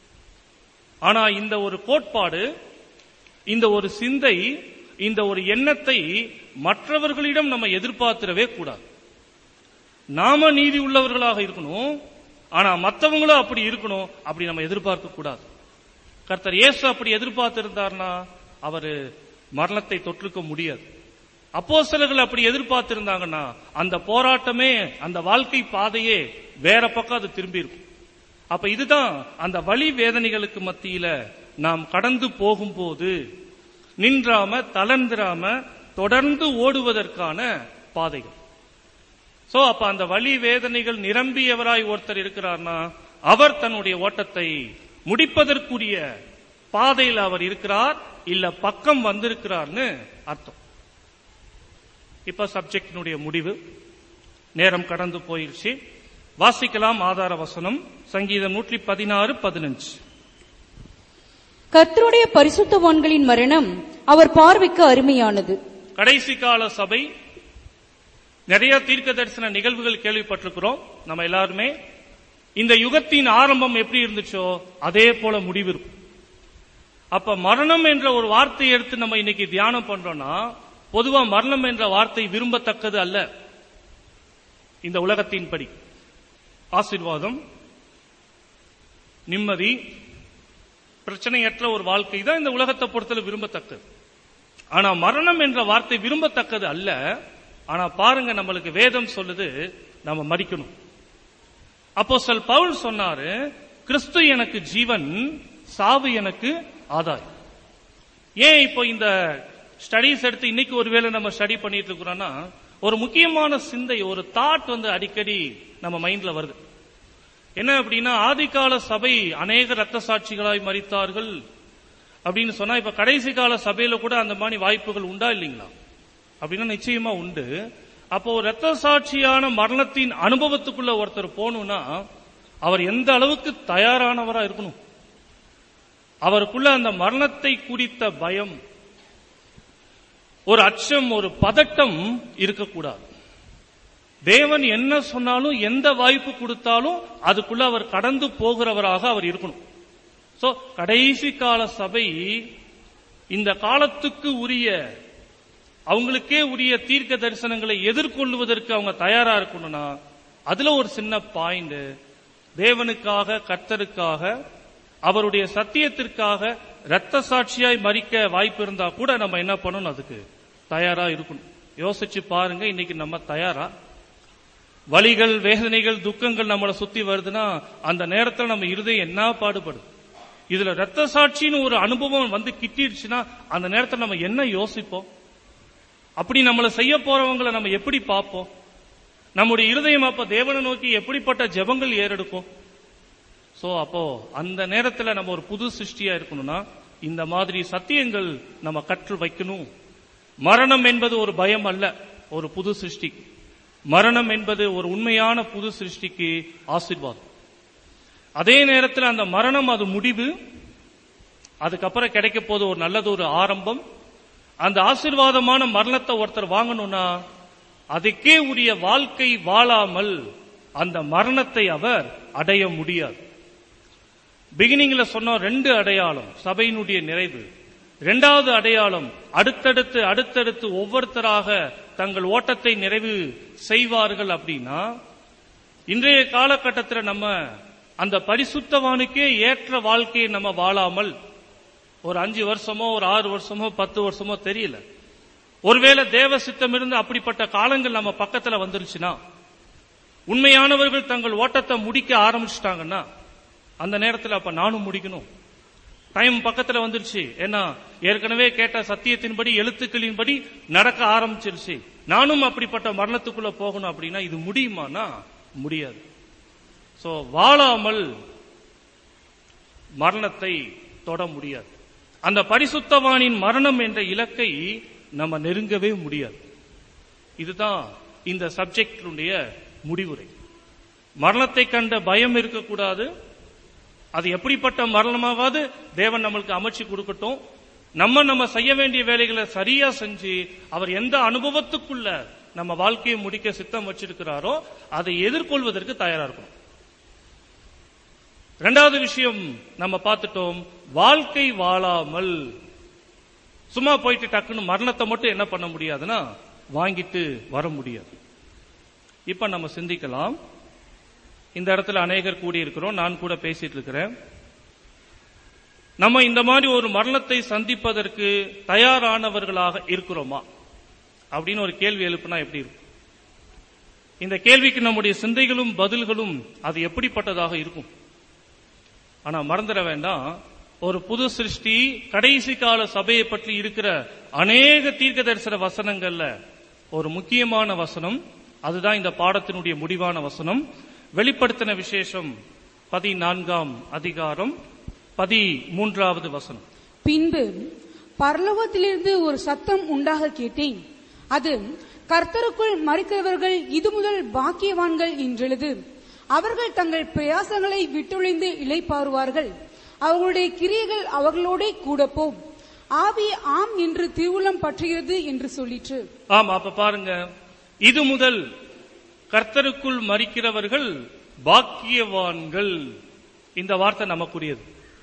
S1: ஆனா இந்த ஒரு கோட்பாடு இந்த ஒரு சிந்தை இந்த ஒரு எண்ணத்தை மற்றவர்களிடம் நம்ம எதிர்பார்த்திடவே கூடாது நாம நீதி உள்ளவர்களாக இருக்கணும் ஆனா மற்றவங்களும் அப்படி இருக்கணும் அப்படி நம்ம எதிர்பார்க்க கூடாது கர்த்தர் இயேசு அப்படி எதிர்பார்த்திருந்தார்னா அவரு மரணத்தை தொற்றுக்க முடியாது அப்போஸ்தலர்கள் அப்படி எதிர்பார்த்திருந்தாங்கன்னா அந்த போராட்டமே அந்த வாழ்க்கை பாதையே வேற பக்கம் அது திரும்பி இருக்கும் அப்ப இதுதான் அந்த வழி வேதனைகளுக்கு மத்தியில நாம் கடந்து போகும்போது நின்றாம தளர்ந்திராம தொடர்ந்து ஓடுவதற்கான பாதைகள் சோ அப்ப அந்த வலி வேதனைகள் நிரம்பியவராய் ஒருத்தர் இருக்கிறார்னா அவர் தன்னுடைய ஓட்டத்தை முடிப்பதற்குரிய பாதையில் அவர் இருக்கிறார் இல்ல பக்கம் வந்திருக்கிறார்னு அர்த்தம் இப்ப சப்ஜெக்டினுடைய முடிவு நேரம் கடந்து போயிடுச்சு வாசிக்கலாம் ஆதார வசனம் சங்கீதம் நூற்றி பதினாறு பதினஞ்சு
S3: கர்த்தருடைய பரிசுத்தவான்களின் மரணம் அவர் பார்வைக்கு அருமையானது
S1: கடைசி கால சபை நிறைய தீர்க்க தரிசன நிகழ்வுகள் கேள்விப்பட்டிருக்கிறோம் நம்ம எல்லாருமே இந்த யுகத்தின் ஆரம்பம் எப்படி இருந்துச்சோ அதே போல முடிவு இருக்கும் அப்ப மரணம் என்ற ஒரு வார்த்தையை எடுத்து நம்ம இன்னைக்கு தியானம் பண்றோம்னா பொதுவா மரணம் என்ற வார்த்தை விரும்பத்தக்கது அல்ல இந்த உலகத்தின்படி ஆசீர்வாதம் நிம்மதி பிரச்சனையற்ற ஒரு வாழ்க்கை தான் இந்த உலகத்தை பொறுத்தல விரும்பத்தக்கது ஆனா மரணம் என்ற வார்த்தை விரும்பத்தக்கது அல்ல ஆனா பாருங்க நம்மளுக்கு வேதம் சொல்லுது நம்ம மறிக்கணும் அப்போ சொல் பவுல் சொன்னாரு கிறிஸ்து எனக்கு ஜீவன் சாவு எனக்கு ஆதாயம் ஏன் இப்போ இந்த ஸ்டடீஸ் எடுத்து இன்னைக்கு ஒருவேளை நம்ம ஸ்டடி பண்ணிட்டு இருக்கிறோம்னா ஒரு முக்கியமான சிந்தை ஒரு தாட் வந்து அடிக்கடி நம்ம மைண்ட்ல வருது என்ன அப்படின்னா ஆதிகால சபை அநேக ரத்த சாட்சிகளாய் மறித்தார்கள் அப்படின்னு சொன்னா இப்ப கடைசி கால சபையில கூட அந்த மாதிரி வாய்ப்புகள் உண்டா இல்லைங்களா அப்படின்னா நிச்சயமா உண்டு அப்போ ஒரு ரத்த சாட்சியான மரணத்தின் அனுபவத்துக்குள்ள ஒருத்தர் போகணும்னா அவர் எந்த அளவுக்கு தயாரானவரா இருக்கணும் அவருக்குள்ள அந்த மரணத்தை குறித்த பயம் ஒரு அச்சம் ஒரு பதட்டம் இருக்கக்கூடாது தேவன் என்ன சொன்னாலும் எந்த வாய்ப்பு கொடுத்தாலும் அதுக்குள்ள அவர் கடந்து போகிறவராக அவர் இருக்கணும் சோ கடைசி கால சபை இந்த காலத்துக்கு உரிய அவங்களுக்கே உரிய தீர்க்க தரிசனங்களை எதிர்கொள்வதற்கு அவங்க தயாரா இருக்கணும்னா அதுல ஒரு சின்ன பாயிண்ட் தேவனுக்காக கர்த்தருக்காக அவருடைய சத்தியத்திற்காக இரத்த சாட்சியாய் மறிக்க வாய்ப்பு இருந்தா கூட நம்ம என்ன பண்ணணும் அதுக்கு தயாரா இருக்கணும் யோசிச்சு பாருங்க இன்னைக்கு நம்ம தயாரா வலிகள் வேதனைகள் துக்கங்கள் நம்மளை சுத்தி வருதுன்னா அந்த நேரத்துல நம்ம இருதயம் என்ன பாடுபடுது இதுல ரத்த சாட்சின்னு ஒரு அனுபவம் வந்து கிட்டிடுச்சுன்னா அந்த நேரத்துல நம்ம என்ன யோசிப்போம் அப்படி நம்மளை செய்ய போறவங்களை நம்ம எப்படி பார்ப்போம் நம்முடைய இருதயம் அப்ப தேவனை நோக்கி எப்படிப்பட்ட ஜெபங்கள் ஏறெடுக்கும் சோ அப்போ அந்த நேரத்துல நம்ம ஒரு புது சிருஷ்டியா இருக்கணும்னா இந்த மாதிரி சத்தியங்கள் நம்ம கற்று வைக்கணும் மரணம் என்பது ஒரு பயம் அல்ல ஒரு புது சிருஷ்டி மரணம் என்பது ஒரு உண்மையான புது சிருஷ்டிக்கு ஆசீர்வாதம் அதே நேரத்தில் அந்த மரணம் அது முடிவு அதுக்கப்புறம் கிடைக்க போது ஒரு நல்லது ஒரு ஆரம்பம் அந்த ஆசீர்வாதமான மரணத்தை ஒருத்தர் வாங்கணும்னா அதுக்கே உரிய வாழ்க்கை வாழாமல் அந்த மரணத்தை அவர் அடைய முடியாது பிகினிங்ல சொன்ன ரெண்டு அடையாளம் சபையினுடைய நிறைவு இரண்டாவது அடையாளம் அடுத்தடுத்து அடுத்தடுத்து ஒவ்வொருத்தராக தங்கள் ஓட்டத்தை நிறைவு செய்வார்கள் அப்படின்னா இன்றைய காலகட்டத்தில் நம்ம அந்த பரிசுத்தவானுக்கே ஏற்ற வாழ்க்கையை நம்ம வாழாமல் ஒரு அஞ்சு வருஷமோ ஒரு ஆறு வருஷமோ பத்து வருஷமோ தெரியல ஒருவேளை தேவ சித்தம் இருந்து அப்படிப்பட்ட காலங்கள் நம்ம பக்கத்துல வந்துருச்சுன்னா உண்மையானவர்கள் தங்கள் ஓட்டத்தை முடிக்க ஆரம்பிச்சிட்டாங்கன்னா அந்த நேரத்தில் அப்ப நானும் முடிக்கணும் டைம் பக்கத்துல வந்துருச்சு ஏன்னா ஏற்கனவே கேட்ட சத்தியத்தின்படி எழுத்துக்களின்படி நடக்க ஆரம்பிச்சிருச்சு நானும் அப்படிப்பட்ட மரணத்துக்குள்ள போகணும் அப்படின்னா இது முடியுமானா முடியாது சோ வாழாமல் மரணத்தை தொட முடியாது அந்த பரிசுத்தவானின் மரணம் என்ற இலக்கை நம்ம நெருங்கவே முடியாது இதுதான் இந்த சப்ஜெக்டினுடைய முடிவுரை மரணத்தை கண்ட பயம் இருக்கக்கூடாது அது எப்படிப்பட்ட மரணமாவது தேவன் நம்மளுக்கு அமைச்சு கொடுக்கட்டும் நம்ம நம்ம செய்ய வேண்டிய வேலைகளை சரியா செஞ்சு அவர் எந்த அனுபவத்துக்குள்ள நம்ம வாழ்க்கையை முடிக்க சித்தம் வச்சிருக்கிறாரோ அதை எதிர்கொள்வதற்கு தயாரா இருக்கணும் ரெண்டாவது விஷயம் நம்ம பார்த்துட்டோம் வாழ்க்கை வாழாமல் சும்மா போயிட்டு டக்குன்னு மரணத்தை மட்டும் என்ன பண்ண முடியாதுன்னா வாங்கிட்டு வர முடியாது இப்ப நம்ம சிந்திக்கலாம் இந்த இடத்துல அநேகர் கூடி இருக்கிறோம் நான் கூட பேசிட்டு இருக்கிறேன் நம்ம இந்த மாதிரி ஒரு மரணத்தை சந்திப்பதற்கு தயாரானவர்களாக இருக்கிறோமா அப்படின்னு ஒரு கேள்வி எழுப்புனா எப்படி இருக்கும் இந்த கேள்விக்கு நம்முடைய சிந்தைகளும் பதில்களும் அது எப்படிப்பட்டதாக இருக்கும் ஆனா மறந்துட வேண்டாம் ஒரு புது சிருஷ்டி கடைசி கால சபையை பற்றி இருக்கிற அநேக தீர்க்க தரிசன வசனங்கள்ல ஒரு முக்கியமான வசனம் அதுதான் இந்த பாடத்தினுடைய முடிவான வசனம் வெளிப்படுத்தின விசேஷம் பதினான்காம் அதிகாரம் பதிமூன்றாவது வசனம்
S2: பின்பு பரலோகத்திலிருந்து ஒரு சத்தம் உண்டாக கேட்டேன் அது கர்த்தருக்குள் மறிக்கிறவர்கள் இது முதல் பாக்கியவான்கள் என்றெழுது அவர்கள் தங்கள் பிரயாசங்களை விட்டொழிந்து இளைப்பாறுவார்கள் அவர்களுடைய கிரியைகள் அவர்களோடே கூட போம் ஆவி ஆம் என்று திருவுளம் பற்றுகிறது என்று சொல்லிற்று
S1: ஆமா அப்ப பாருங்க இது முதல் கர்த்தருக்குள் மறிக்கிறவர்கள் பாக்கியவான்கள் இந்த வார்த்தை நமக்குரியது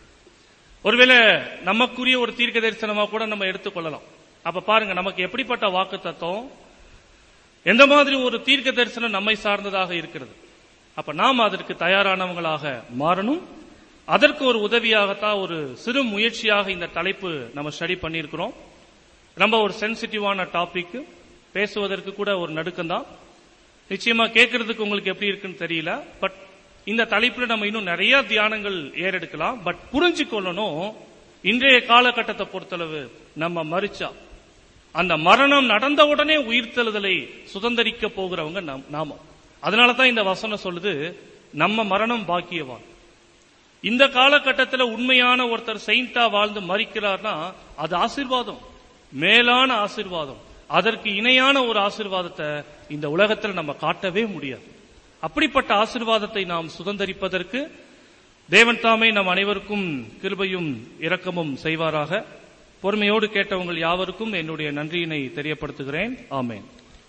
S1: ஒருவேளை நமக்குரிய ஒரு தீர்க்க தரிசனமா கூட நம்ம எடுத்துக்கொள்ளலாம் அப்ப பாருங்க நமக்கு எப்படிப்பட்ட வாக்கு தத்துவம் எந்த மாதிரி ஒரு தீர்க்க தரிசனம் நம்மை சார்ந்ததாக இருக்கிறது அப்ப நாம் அதற்கு தயாரானவங்களாக மாறணும் அதற்கு ஒரு உதவியாகத்தான் ஒரு சிறு முயற்சியாக இந்த தலைப்பு நம்ம ஸ்டடி பண்ணியிருக்கிறோம் ரொம்ப ஒரு சென்சிட்டிவான டாபிக் பேசுவதற்கு கூட ஒரு நடுக்கம் தான் நிச்சயமா கேட்கறதுக்கு உங்களுக்கு எப்படி இருக்குன்னு தெரியல பட் இந்த தலைப்புல நம்ம இன்னும் நிறைய தியானங்கள் ஏறெடுக்கலாம் பட் புரிஞ்சுக்கொள்ளணும் இன்றைய காலகட்டத்தை பொறுத்தளவு நம்ம மறிச்சா அந்த மரணம் நடந்த உடனே உயிர்த்தெழுதலை சுதந்திரிக்க போகிறவங்க நாம்- நாம அதனால தான் இந்த வசனம் சொல்லுது நம்ம மரணம் பாக்கியவான் இந்த காலகட்டத்தில் உண்மையான ஒருத்தர் செயின்டா வாழ்ந்து மறிக்கிறார்னா அது ஆசீர்வாதம் மேலான ஆசீர்வாதம் அதற்கு இணையான ஒரு ஆசீர்வாதத்தை இந்த உலகத்தில் நம்ம காட்டவே முடியாது அப்படிப்பட்ட ஆசீர்வாதத்தை நாம் சுதந்திரிப்பதற்கு தேவன் தாமே நம் அனைவருக்கும் கிருபையும் இரக்கமும் செய்வாராக பொறுமையோடு கேட்டவங்கள் யாவருக்கும் என்னுடைய நன்றியினை தெரியப்படுத்துகிறேன் ஆமென்